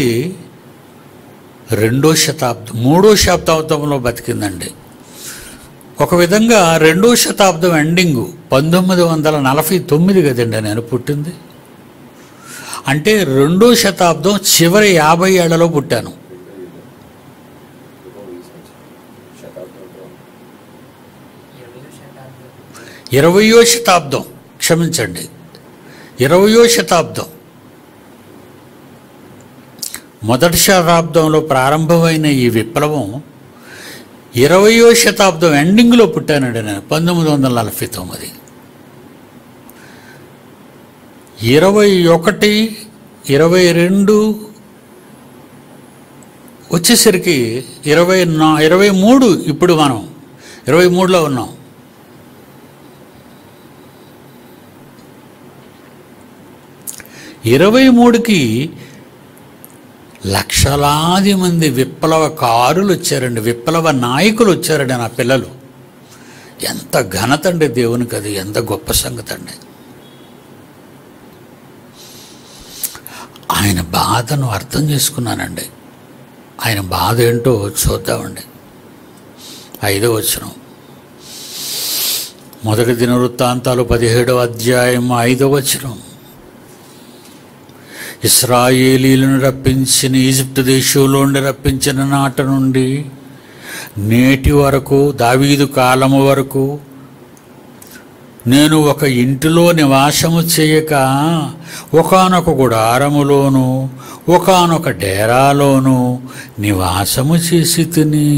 [SPEAKER 1] రెండో శతాబ్దం మూడో శతాబ్దంలో బతికిందండి ఒక విధంగా రెండో శతాబ్దం ఎండింగు పంతొమ్మిది వందల నలభై తొమ్మిది కదండి నేను పుట్టింది అంటే రెండో శతాబ్దం చివరి యాభై ఏళ్లలో పుట్టాను ఇరవయో శతాబ్దం క్షమించండి ఇరవయో శతాబ్దం మొదటి శతాబ్దంలో ప్రారంభమైన ఈ విప్లవం ఇరవయో శతాబ్దం ఎండింగ్లో పుట్టానండి నేను పంతొమ్మిది వందల నలభై తొమ్మిది ఇరవై ఒకటి ఇరవై రెండు వచ్చేసరికి ఇరవై నా ఇరవై మూడు ఇప్పుడు మనం ఇరవై మూడులో ఉన్నాం ఇరవై మూడుకి లక్షలాది మంది విప్లవకారులు వచ్చారండి విప్లవ నాయకులు వచ్చారండి నా పిల్లలు ఎంత ఘనత అండి దేవునికి అది ఎంత గొప్ప సంగతి అండి ఆయన బాధను అర్థం చేసుకున్నానండి ఆయన బాధ ఏంటో చూద్దామండి ఐదో వచనం మొదటి దిన వృత్తాంతాలు పదిహేడవ అధ్యాయం ఐదో వచనం ఇస్రాయేలీలను రప్పించిన ఈజిప్ట్ దేశంలో నుండి రప్పించిన నాట నుండి నేటి వరకు దావీదు కాలము వరకు నేను ఒక ఇంటిలో నివాసము చేయక ఒకానొక గుడారములోను ఒకానొక డేరాలోను నివాసము చేసి తిని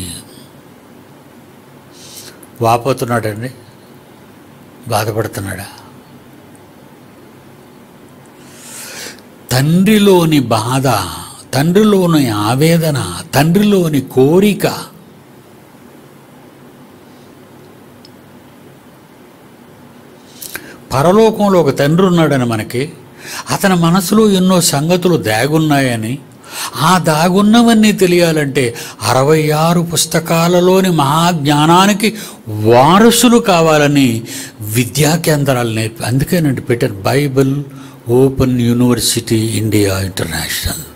[SPEAKER 1] వాపోతున్నాడండి బాధపడుతున్నాడా తండ్రిలోని బాధ తండ్రిలోని ఆవేదన తండ్రిలోని కోరిక పరలోకంలో ఒక తండ్రి ఉన్నాడని మనకి అతని మనసులో ఎన్నో సంగతులు దాగున్నాయని ఆ దాగున్నవన్నీ తెలియాలంటే అరవై ఆరు పుస్తకాలలోని మహాజ్ఞానానికి వారసులు కావాలని విద్యా కేంద్రాలు నేర్పి అందుకేనండి పెట్టారు Bible open university India international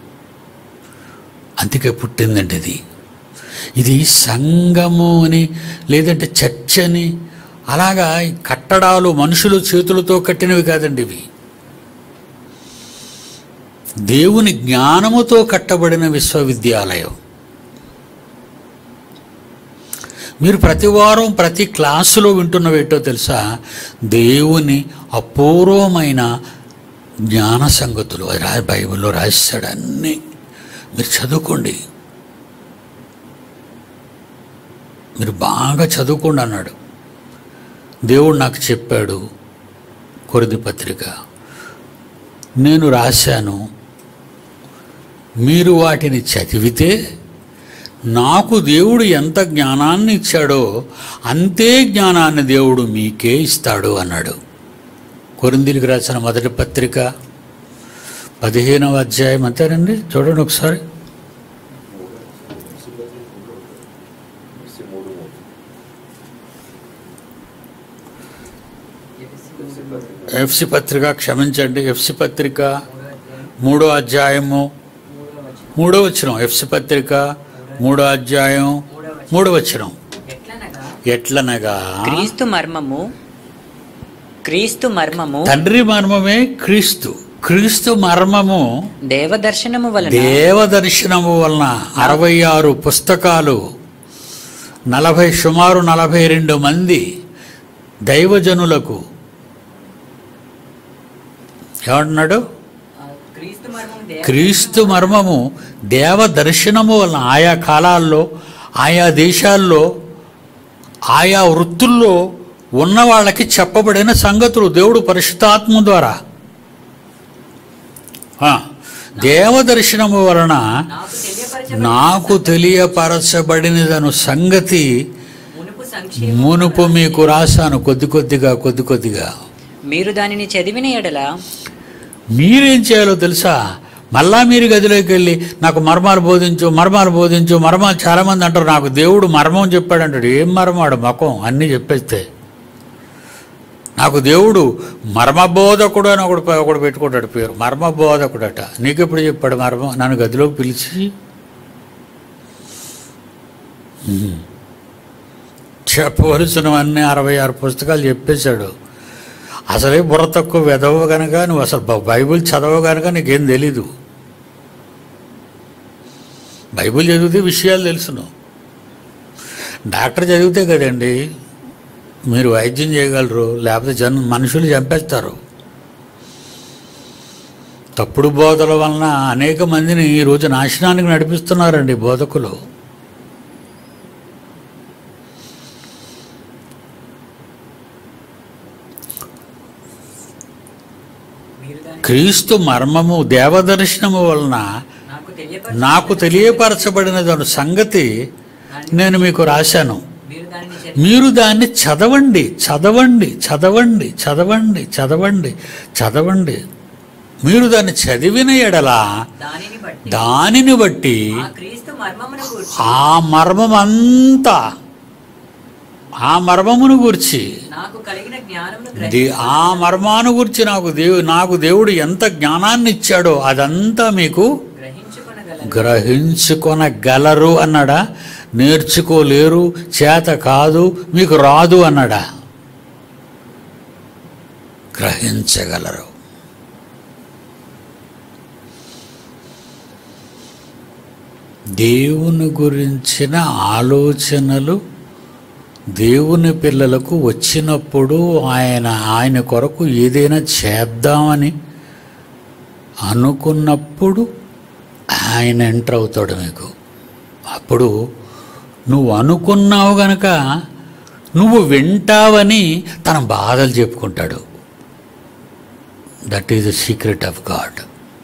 [SPEAKER 1] అందుకే పుట్టిందండి ఇది ఇది సంఘము అని లేదంటే చర్చ్ అని అలాగా ఈ కట్టడాలు మనుషులు చేతులతో కట్టినవి కాదండి ఇవి దేవుని జ్ఞానముతో కట్టబడిన విశ్వవిద్యాలయం మీరు ప్రతి వారం ప్రతి క్లాసులో వింటున్నవేటో తెలుసా దేవుని అపూర్వమైన జ్ఞాన సంగతులు అది రా బైబిల్లో రాశాడు అన్నీ మీరు చదువుకోండి మీరు బాగా చదువుకోండి అన్నాడు దేవుడు నాకు చెప్పాడు కొరిది పత్రిక నేను రాశాను మీరు వాటిని చదివితే నాకు దేవుడు ఎంత జ్ఞానాన్ని ఇచ్చాడో అంతే జ్ఞానాన్ని దేవుడు మీకే ఇస్తాడు అన్నాడు కొరిందీలకు రాసిన మొదటి పత్రిక పదిహేనవ అధ్యాయం అంతేనండి చూడండి ఒకసారి ఎఫ్సి పత్రిక క్షమించండి ఎఫ్సి పత్రిక మూడో అధ్యాయము మూడో వచనం ఎఫ్సి పత్రిక మూడో అధ్యాయం మూడో వచనం ఎట్లనగా
[SPEAKER 2] క్రీస్తు మర్మము క్రీస్తు మర్మము
[SPEAKER 1] తండ్రి మర్మమే క్రీస్తు క్రీస్తు మర్మము
[SPEAKER 2] దేవదర్శనము వలన
[SPEAKER 1] దేవదర్శనము వలన అరవై ఆరు పుస్తకాలు నలభై సుమారు నలభై రెండు మంది దైవజనులకు ఏమంటున్నాడు క్రీస్తు మర్మము దేవ దర్శనము వలన ఆయా కాలాల్లో ఆయా దేశాల్లో ఆయా వృత్తుల్లో ఉన్న వాళ్ళకి చెప్పబడిన సంగతులు దేవుడు పరిశుద్ధాత్మ ద్వారా ఆ, దేవదర్శనము వలన నాకు తెలియపరచబడినదను సంగతి మునుపు మీకు రాశాను కొద్ది కొద్దిగా కొద్ది కొద్దిగా
[SPEAKER 2] మీరు దానిని చదివిన ఎడల
[SPEAKER 1] మీరేం చేయాలో తెలుసా మళ్ళా మీరు గదిలోకి వెళ్ళి నాకు మర్మాలు బోధించు మర్మాలు బోధించు మర్మాలు చాలామంది అంటారు నాకు దేవుడు మర్మం చెప్పాడు అంటాడు ఏం మర్మాడు మకం అన్నీ చెప్పేస్తే నాకు దేవుడు మర్మబోధకుడు అని ఒకడు ఒకడు పెట్టుకుంటాడు పేరు మర్మబోధకుడట నీకెప్పుడు చెప్పాడు మర్మం నన్ను గదిలోకి పిలిచి ఉమ్. చెప్పవలసినవన్నీ అరవై ఆరు పుస్తకాలు చెప్పేశాడు అసలే బుర్ర తక్కువ వెదవ కనుక నువ్వు అసలు బ- బైబిల్ చదవ కనుక నీకేం తెలీదు బైబిల్ చదివితే విషయాలు తెలుసును డాక్టర్ చదివితే కదండి మీరు వైద్యం చేయగలరు లేకపోతే జన మనుషులు చంపేస్తారు తప్పుడు బోధల వలన అనేక మందిని ఈరోజు నాశనానికి నడిపిస్తున్నారండి బోధకులు
[SPEAKER 2] మీరు దాన్ని
[SPEAKER 1] క్రీస్తు మర్మము దేవదర్శనము వలన
[SPEAKER 2] నాకు తెలియపరచ
[SPEAKER 1] నాకు తెలియపరచబడిన సంగతి నేను మీకు రాశాను
[SPEAKER 2] మీరు దానిని చదివి
[SPEAKER 1] మీరు దాన్ని చదవండి చదవండి చదవండి చదవండి చదవండి చదవండి మీరు దాన్ని చదివిన ఎడల
[SPEAKER 2] దానిని బట్టి
[SPEAKER 1] దానిని బట్టి
[SPEAKER 2] ఆ క్రీస్తు మర్మమును గూర్చి
[SPEAKER 1] ఆ మర్మమంతా ఆ మర్మమును గురించి
[SPEAKER 2] నాకు కలిగిన జ్ఞానమును
[SPEAKER 1] దే- ఆ మర్మాను గురించి నాకు దేవు నాకు దేవుడు ఎంత జ్ఞానాన్ని ఇచ్చాడో అదంతా మీకు
[SPEAKER 2] గ్రహించుకొనగలను
[SPEAKER 1] గ్రహించుకొనగలరు అన్నాడా నేర్చుకోలేరు చేత కాదు మీకు రాదు అన్నాడా గ్రహించగలరు దేవుని గురించిన ఆలోచనలు దేవుని పిల్లలకు వచ్చినప్పుడు ఆయన ఆయన కొరకు ఏదైనా చేద్దామని అనుకున్నప్పుడు ఆయన ఎంటర్ అవుతాడు మీకు అప్పుడు నువ్వు అనుకున్నావు గనక నువ్వు వింటావని తన బాధలు చెప్పుకుంటాడు that is the secret of God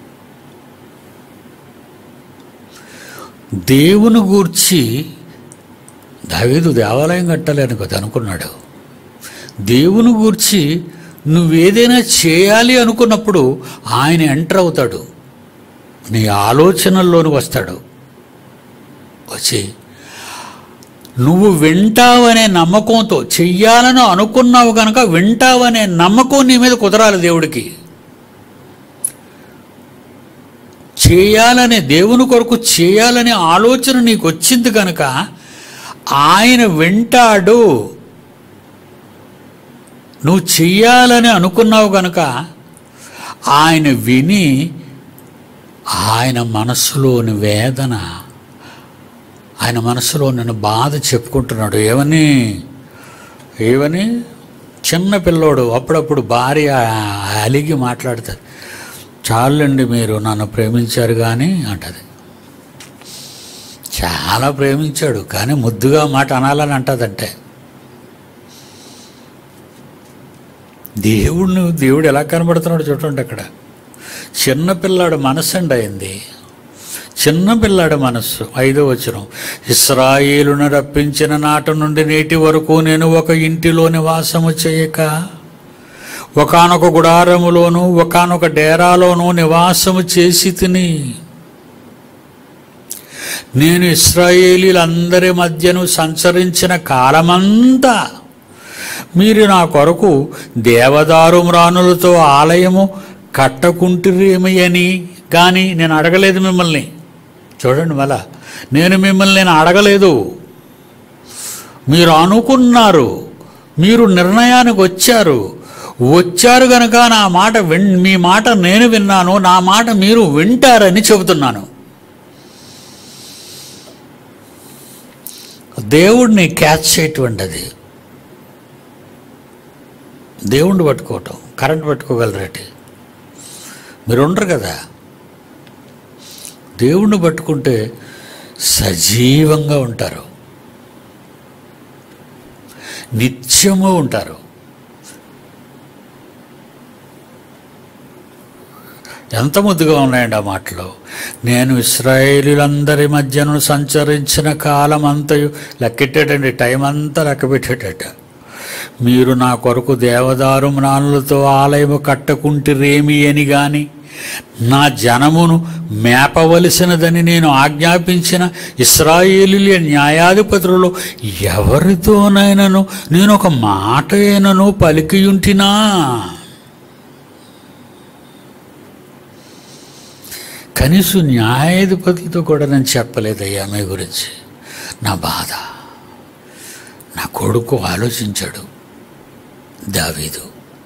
[SPEAKER 1] దేవుని గూర్చి దావీదు దేవాలయం కట్టాలని కదా అనుకున్నాడు దేవుని గూర్చి నువ్వేదైనా చేయాలి అనుకున్నప్పుడు ఆయన ఎంటర్ అవుతాడు నీ ఆలోచనల్లోనికి వస్తాడు వచ్చి నువ్వు వింటావనే నమ్మకంతో చెయ్యాలని అనుకున్నావు కనుక వింటావనే నమ్మకం నీ మీద కుదరాలి దేవుడికి చేయాలనే దేవుని కొరకు చేయాలనే ఆలోచన నీకు వచ్చింది కనుక ఆయన వింటాడు నువ్వు చెయ్యాలని అనుకున్నావు కనుక ఆయన విని ఆయన మనసులోని వేదన ఆయన మనసులో నన్ను బాధ చెప్పుకుంటున్నాడు ఏమని ఏమని చిన్న పిల్లోడు అప్పుడప్పుడు భార్య అలిగి మాట్లాడుతుంది చాలండి మీరు నన్ను ప్రేమించారు కానీ అంటది చాలా ప్రేమించాడు కానీ ముద్దుగా మాట అనాలని అంటదంటే దేవుడిని దేవుడు ఎలా కనబడుతున్నాడు చూడండి అక్కడ చిన్నపిల్లాడు మనస్సు అండి అయింది చిన్నపిల్లాడి మనస్సు ఐదో వచనం ఇస్రాయేలును రప్పించిన నాటి నుండి నేటి వరకు నేను ఒక ఇంటిలో నివాసము చేయక ఒకానొక గుడారములోను ఒకానొక డేరాలోను నివాసము చేసి తిని నేను ఇస్రాయేలీలందరి మధ్యను సంచరించిన కాలమంతా మీరు నా కొరకు దేవదారు మ్రానులతో ఆలయము కట్టకుంటురేమి అని కానీ నేను అడగలేదు మిమ్మల్ని చూడండి మళ్ళా నేను మిమ్మల్ని నేను అడగలేదు మీరు అనుకున్నారు మీరు నిర్ణయానికి వచ్చారు వచ్చారు గనక నా మాట విన్ మీ మాట నేను విన్నాను నా మాట మీరు వింటారని చెబుతున్నాను దేవుడిని క్యాచ్ చేయటువంటిది దేవుణ్ణి పట్టుకోవటం కరెంట్ పట్టుకోగలరటి మీరు ఉండరు కదా దేవుణ్ణి పట్టుకుంటే సజీవంగా ఉంటారు నిత్యము ఉంటారు ఎంత ముద్దుగా ఉన్నాయండి ఆ మాటలు నేను ఇస్రాయేలీలందరి మధ్యను సంచరించిన కాలం అంతయు లెక్కెట్టాడండి టైం అంతా లెక్క పెట్టేటట మీరు నా కొరకు దేవదారు మ్రానులతో ఆలయము కట్టకుంటిరేమి అని గాని నా జనమును మేపవలసినదని నేను ఆజ్ఞాపించిన ఇస్రాయేలీల న్యాయాధిపతులలో ఎవరితోనైనాను నేను ఒక మాట అయినను పలికియుంటినా కనీసం న్యాయాధిపతులతో కూడా నేను చెప్పలేదయ్యా మీ గురించి నా బాధ నా కొడుకు ఆలోచించాడు దావీదు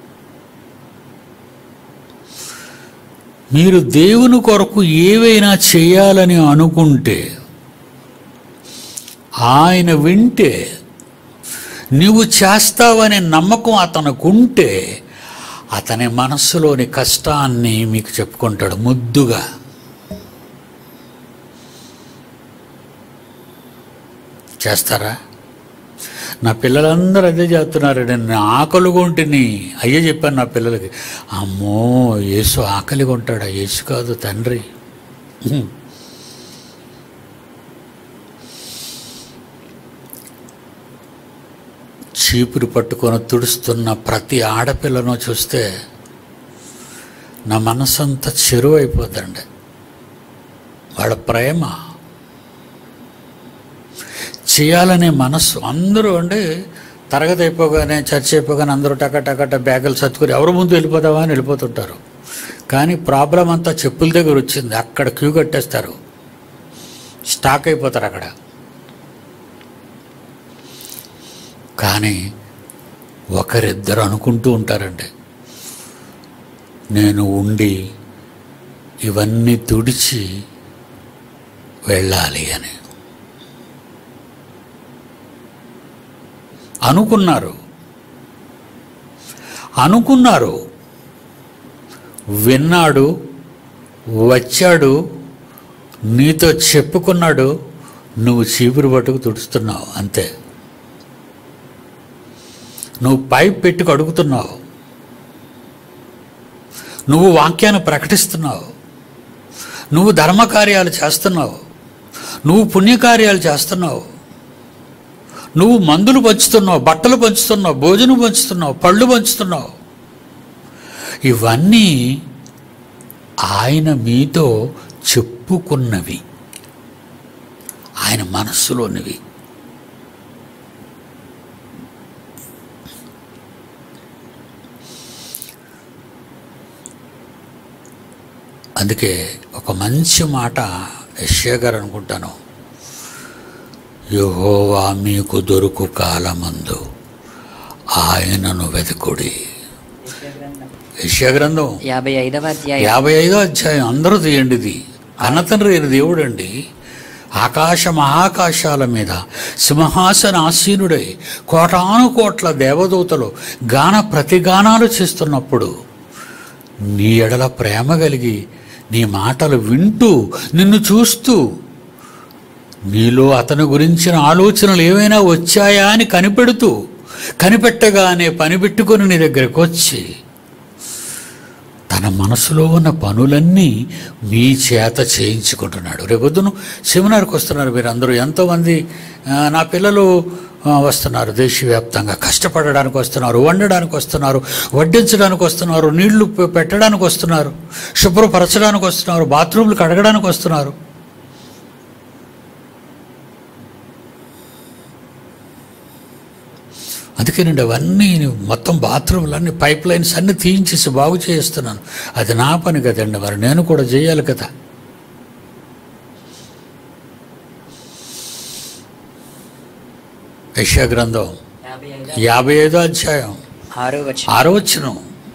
[SPEAKER 1] మీరు దేవుని కొరకు ఏవైనా చేయాలని అనుకుంటే ఆయన వింటే నీవు చేస్తావనే నమ్మకం అతనుకుంటే అతని మనస్సులోని కష్టాన్ని మీకు చెప్పుకుంటాడు ముద్దుగా చేస్తారా నా పిల్లలందరూ అదే చేస్తున్నారు నేను ఆకలి కొంటిని అయ్యే చెప్పాను నా పిల్లలకి అమ్మో యేసు ఆకలి కొంటాడా యేసు కాదు తండ్రి హ్మ్. చీపురు పట్టుకొని తుడుస్తున్న ప్రతి ఆడపిల్లను చూస్తే నా మనసంతా చెరువు అయిపోద్దండి వాళ్ళ ప్రేమ చేయాలనే మనస్సు అందరూ అండి తరగతి అయిపోగానే చర్చ అయిపోగానే అందరూ టక టక టక బ్యాగులు సర్దుకుని ఎవరు ముందు వెళ్ళిపోతావా అని వెళ్ళిపోతుంటారు కానీ ప్రాబ్లం అంతా చెప్పుల దగ్గర వచ్చింది అక్కడ క్యూ కట్టేస్తారు స్టాక్ అయిపోతారు అక్కడ కానీ ఒకరిద్దరు అనుకుంటూ ఉంటారండి నేను ఉండి ఇవన్నీ తుడిచి వెళ్ళాలి అని అనుకున్నారు అనుకున్నారు విన్నాడు వచ్చాడు నీతో చెప్పుకున్నాడు నువ్వు చీపురు పట్టుకు తుడుస్తున్నావు అంతే నువ్వు పైప్ పెట్టుకు అడుగుతున్నావు నువ్వు వాక్యాన్ని ప్రకటిస్తున్నావు నువ్వు ధర్మకార్యాలు చేస్తున్నావు నువ్వు పుణ్యకార్యాలు చేస్తున్నావు నువ్వు మందులు పంచుతున్నావు బట్టలు పంచుతున్నావు భోజనం పంచుతున్నావు పళ్ళు పంచుతున్నావు ఇవన్నీ ఆయన మీతో చెప్పుకున్నవి ఆయన మనస్సులోనివి అందుకే ఒక మంచి మాట యశ్యా గారు అనుకుంటాను యహోవా మీకు దొరుకు కాలమందు ఆయనను వెతుకుడి యశ్యా గ్రంథం
[SPEAKER 2] యాభై ఐదవ అధ్యాయం
[SPEAKER 1] యాభై ఐదో అధ్యాయం అందరూ తీయండి ఇది అన్నతండ్రి అయిన దేవుడండి ఆకాశ మహాకాశాల మీద సింహాసన ఆసీనుడై కోటాను కోట్ల దేవదూతలు గాన ప్రతిగానాలు చేస్తున్నప్పుడు నీ ఎడల ప్రేమ కలిగి నీ మాటలు వింటూ నిన్ను చూస్తూ నీలో అతని గురించిన ఆలోచనలు ఏవైనా వచ్చాయా అని కనిపెడుతూ కనిపెట్టగానే పని పెట్టుకొని నీ దగ్గరకు వచ్చి తన మనసులో ఉన్న పనులన్నీ మీ చేత చేయించుకుంటున్నాడు రేపొద్దును సెమినార్కి వస్తున్నారు మీరు అందరూ ఎంతోమంది ఆ, నా పిల్లలు ఆ, వస్తున్నారు దేశవ్యాప్తంగా కష్టపడడానికి వస్తున్నారు వండడానికి వస్తున్నారు వడ్డించడానికి వస్తున్నారు నీళ్లు పె- పెట్టడానికి వస్తున్నారు శుభ్రపరచడానికి వస్తున్నారు బాత్రూమ్లు కడగడానికి వస్తున్నారు అందుకేనండి అవన్నీ మొత్తం బాత్రూమ్లన్నీ పైప్ లైన్స్ అన్నీ తీయించేసి బాగు చేస్తున్నాను అది నా పని కదండి మరి నేను కూడా చేయాలి కదా యశా గ్రంథం
[SPEAKER 2] యాభై
[SPEAKER 1] యాభై ఐదో అధ్యాయం
[SPEAKER 2] ఆరో వచ్చిన
[SPEAKER 1] ఆరో వచ్చిన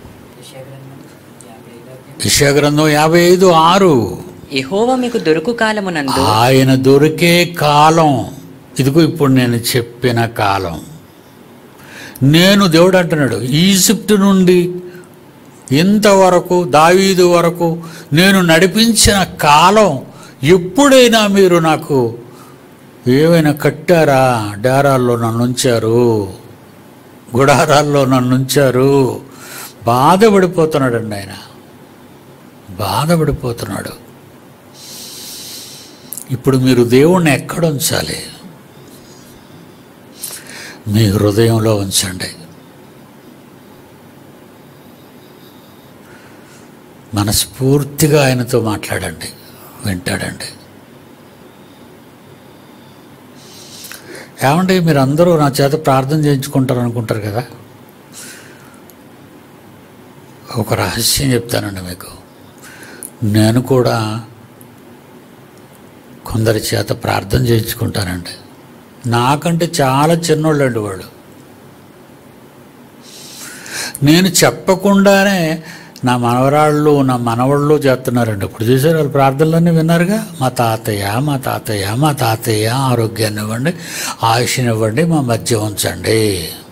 [SPEAKER 1] యశా గ్రంథం యాభై ఐదు ఆరు
[SPEAKER 2] యెహోవా మీకు దొరుకు కాలమునందు
[SPEAKER 1] ఆయన దొరికే కాలం ఇదిగో ఇప్పుడు నేను చెప్పిన కాలం నేను దేవుడు అంటున్నాడు ఈజిప్ట్ నుండి ఇంతవరకు దావీదు వరకు నేను నడిపించిన కాలం ఎప్పుడైనా మీరు నాకు ఏమైనా కట్టారా డేరాల్లో నన్ను ఉంచారు గుడారాల్లో నన్ను ఉంచారు బాధపడిపోతున్నాడండి ఆయన బాధపడిపోతున్నాడు ఇప్పుడు మీరు దేవుణ్ణి ఎక్కడ ఉంచాలి మీ హృదయంలో ఉంచండి మనస్ఫూర్తిగా ఆయనతో మాట్లాడండి వింటాడండి ఏమండి మీరు అందరూ నా చేత ప్రార్థన చేయించుకుంటారు అనుకుంటారు కదా ఒక రహస్యం చెప్తానండి మీకు నేను కూడా కొందరి చేత ప్రార్థన చేయించుకుంటానండి నాకంటే చాలా చిన్నోళ్ళండి వాళ్ళు నేను చెప్పకుండానే నా మనవరాళ్ళు నా మనవాళ్ళు చేస్తున్నారండి ఇప్పుడు చూసారు వాళ్ళు ప్రార్థనలన్నీ విన్నారుగా మా తాతయ్య మా తాతయ్య మా తాతయ్య ఆరోగ్యాన్ని ఇవ్వండి ఆయుష్ని ఇవ్వండి మా మధ్య ఉంచండి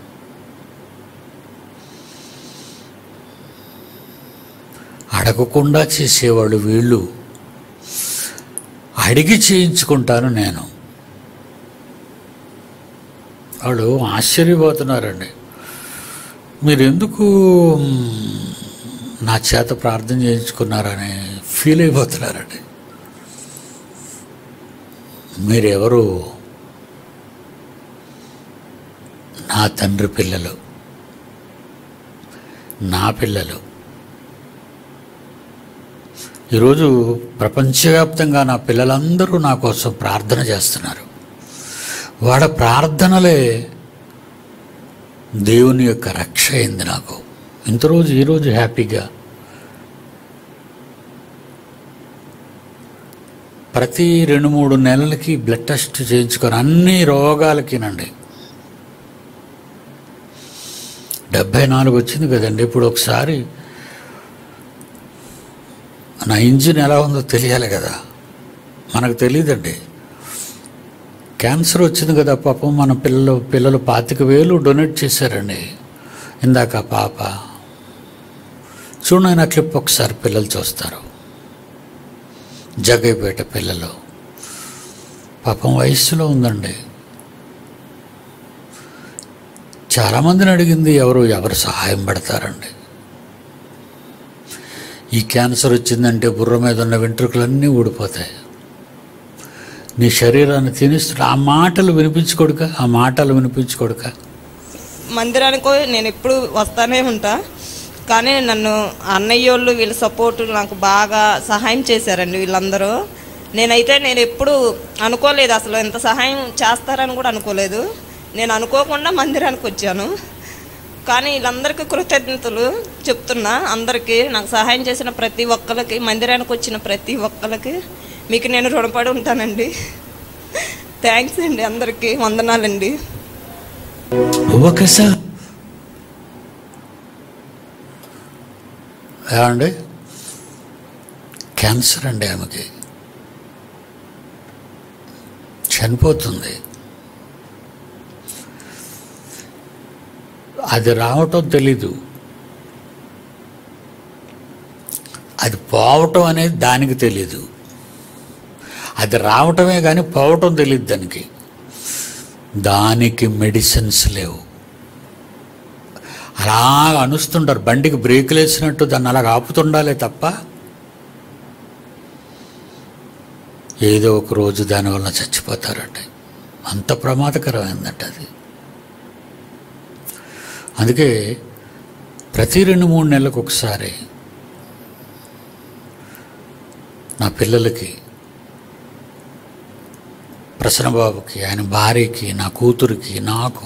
[SPEAKER 1] అడగకుండా చేసేవాళ్ళు వీళ్ళు అడిగి చేయించుకుంటాను నేను వాళ్ళు ఆశ్చర్యపోతున్నారండి మీరు ఎందుకు మ్, నా చేత ప్రార్థన చేయించుకున్నారని ఫీల్ అయిపోతున్నారండి మీరెవరు నా తండ్రి పిల్లలు నా పిల్లలు ఈరోజు ప్రపంచవ్యాప్తంగా నా పిల్లలందరూ నా కోసం ప్రార్థన చేస్తున్నారు వాళ్ళ ప్రార్థనలే దేవుని యొక్క రక్ష అయింది నాకు ఇంత రోజు ఈరోజు హ్యాపీగా ప్రతి రెండు మూడు నెలలకి బ్లడ్ టెస్ట్ చేయించుకొని అన్ని రోగాలకినండి డెబ్భై నాలుగు వచ్చింది కదండి ఇప్పుడు ఒకసారి నా ఇంజిన్ ఎలా ఉందో తెలియాలి కదా మనకు తెలియదండి క్యాన్సర్ వచ్చింది కదా పాపం మన పిల్లలు పిల్లలు పాతిక వేలు డొనేట్ చేశారండి ఇందాక ఆ పాప చూడండి ఆ క్లిప్ ఒకసారి పిల్లలు చూస్తారు జగ్గైపేట పిల్లలు పాపం వయస్సులో ఉందండి చాలామందిని అడిగింది ఎవరు ఎవరు సహాయం పడతారండి ఈ క్యాన్సర్ వచ్చిందంటే బుర్ర మీద ఉన్న వెంట్రుకలన్నీ ఊడిపోతాయి నీ శరీరాన్ని తినిస్తున్నా ఆ మాటలు వినిపించుకోడుక ఆ మాటలు వినిపించుకోడుక
[SPEAKER 3] మందిరానికి నేను ఎప్పుడు వస్తానే ఉంటా కానీ నన్ను అన్నయ్య వాళ్ళు వీళ్ళ సపోర్ట్ నాకు బాగా సహాయం చేశారండి వీళ్ళందరూ నేనైతే నేను ఎప్పుడు అనుకోలేదు అసలు ఎంత సహాయం చేస్తారని కూడా అనుకోలేదు నేను అనుకోకుండా మందిరానికి వచ్చాను కానీ వీళ్ళందరికీ కృతజ్ఞతలు చెప్తున్నా అందరికీ నాకు సహాయం చేసిన ప్రతి ఒక్కరికి మందిరానికి వచ్చిన ప్రతి ఒక్కరికి మీకు నేను రుణపడి ఉంటానండి థ్యాంక్స్ అండి అందరికీ వందనాలండి
[SPEAKER 1] ఒకసారి ఏమండి క్యాన్సర్ అండి ఆమెకి చనిపోతుంది అది రావటం తెలీదు అది పోవటం అనేది దానికి తెలీదు అది రావటమే కానీ పోవటం తెలియదు దానికి దానికి మెడిసిన్స్ లేవు అలా అనుస్తుంటారు బండికి బ్రేకులు వేసినట్టు దాన్ని అలా ఆపుతుండాలే తప్ప ఏదో ఒక రోజు దానివల్ల చచ్చిపోతారండి అంత ప్రమాదకరమైందంట అది అందుకే ప్రతి రెండు మూడు నెలలకు ఒకసారి నా పిల్లలకి ప్రసన్నబాబుకి ఆయన భార్యకి నా కూతురికి నాకు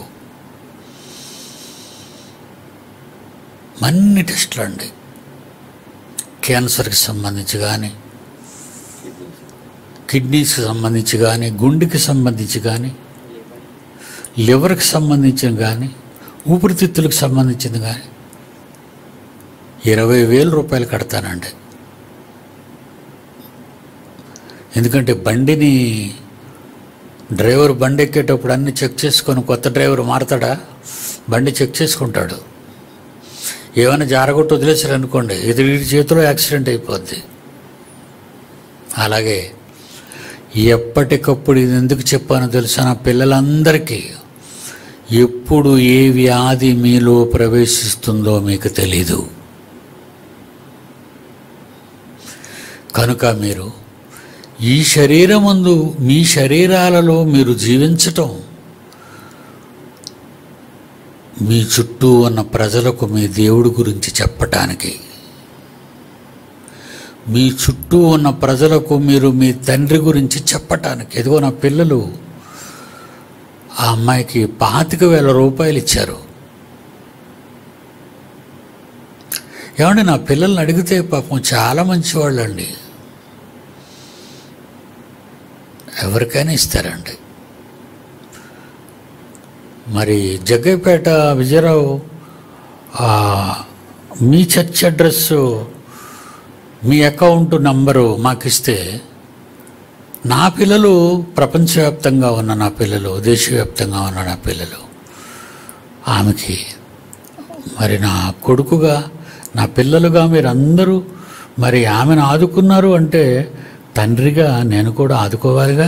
[SPEAKER 1] అన్ని టెస్టులు అండి క్యాన్సర్కి సంబంధించి కానీ కిడ్నీస్కి సంబంధించి కానీ గుండెకి సంబంధించి కానీ లివర్కి సంబంధించిన కానీ ఊపిరితిత్తులకు సంబంధించింది కానీ ఇరవై వేల రూపాయలు కడతానండి ఎందుకంటే బండిని డ్రైవర్ బండి ఎక్కేటప్పుడు అన్ని చెక్ చేసుకొని కొత్త డ్రైవర్ మారతాడా బండి చెక్ చేసుకుంటాడు ఏమైనా జారగొట్టు వదిలేసారు అనుకోండి ఇది వీడి చేతిలో యాక్సిడెంట్ అయిపోద్ది అలాగే ఎప్పటికప్పుడు ఇది ఎందుకు చెప్పానో తెలుసా నా పిల్లలందరికీ ఎప్పుడు ఏ వ్యాధి మీలో ప్రవేశిస్తుందో మీకు తెలీదు కనుక మీరు ఈ శరీరమందు మీ శరీరాలలో మీరు జీవించటం మీ చుట్టూ ఉన్న ప్రజలకు మీ దేవుడి గురించి చెప్పటానికి మీ చుట్టూ ఉన్న ప్రజలకు మీరు మీ తండ్రి గురించి చెప్పటానికి ఎదుగో నా పిల్లలు ఆ అమ్మాయికి పాతిక వేల రూపాయలు ఇచ్చారు ఏమండి నా పిల్లల్ని అడిగితే పాపం చాలా మంచివాళ్ళండి ఎవరికైనా ఇస్తారండి మరి జగ్గైపేట విజయరావు ఆ, మీ చర్చ్ అడ్రస్ మీ అకౌంట్ నంబరు మాకు ఇస్తే నా పిల్లలు ప్రపంచవ్యాప్తంగా ఉన్న నా పిల్లలు దేశవ్యాప్తంగా ఉన్న నా పిల్లలు ఆమెకి మరి నా కొడుకుగా నా పిల్లలుగా మీరందరూ మరి ఆమెను ఆదుకున్నారు అంటే తండ్రిగా నేను కూడా ఆదుకోవాలిగా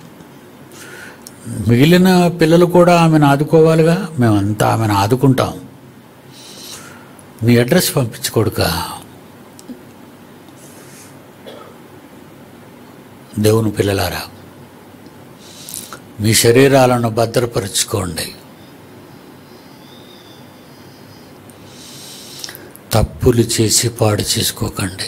[SPEAKER 1] మిగిలిన పిల్లలు కూడా ఆమెను ఆదుకోవాలిగా మేమంతా ఆమెను ఆదుకుంటాం నీ అడ్రస్ పంపించు కొడుకా దేవుని పిల్లలారా మీ శరీరాలను భద్రపరుచుకోండి తప్పులు చేసి పాడు చేసుకోకండి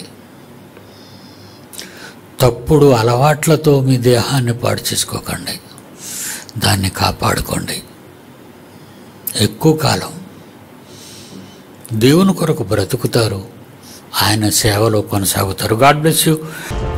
[SPEAKER 1] తప్పుడు అలవాట్లతో మీ దేహాన్ని పాడు చేసుకోకండి దాన్ని కాపాడుకోండి ఎక్కువ కాలం దేవుని కొరకు బ్రతుకుతారు ఆయన సేవలో కొనసాగుతారు గాడ్ బ్లెస్ యూ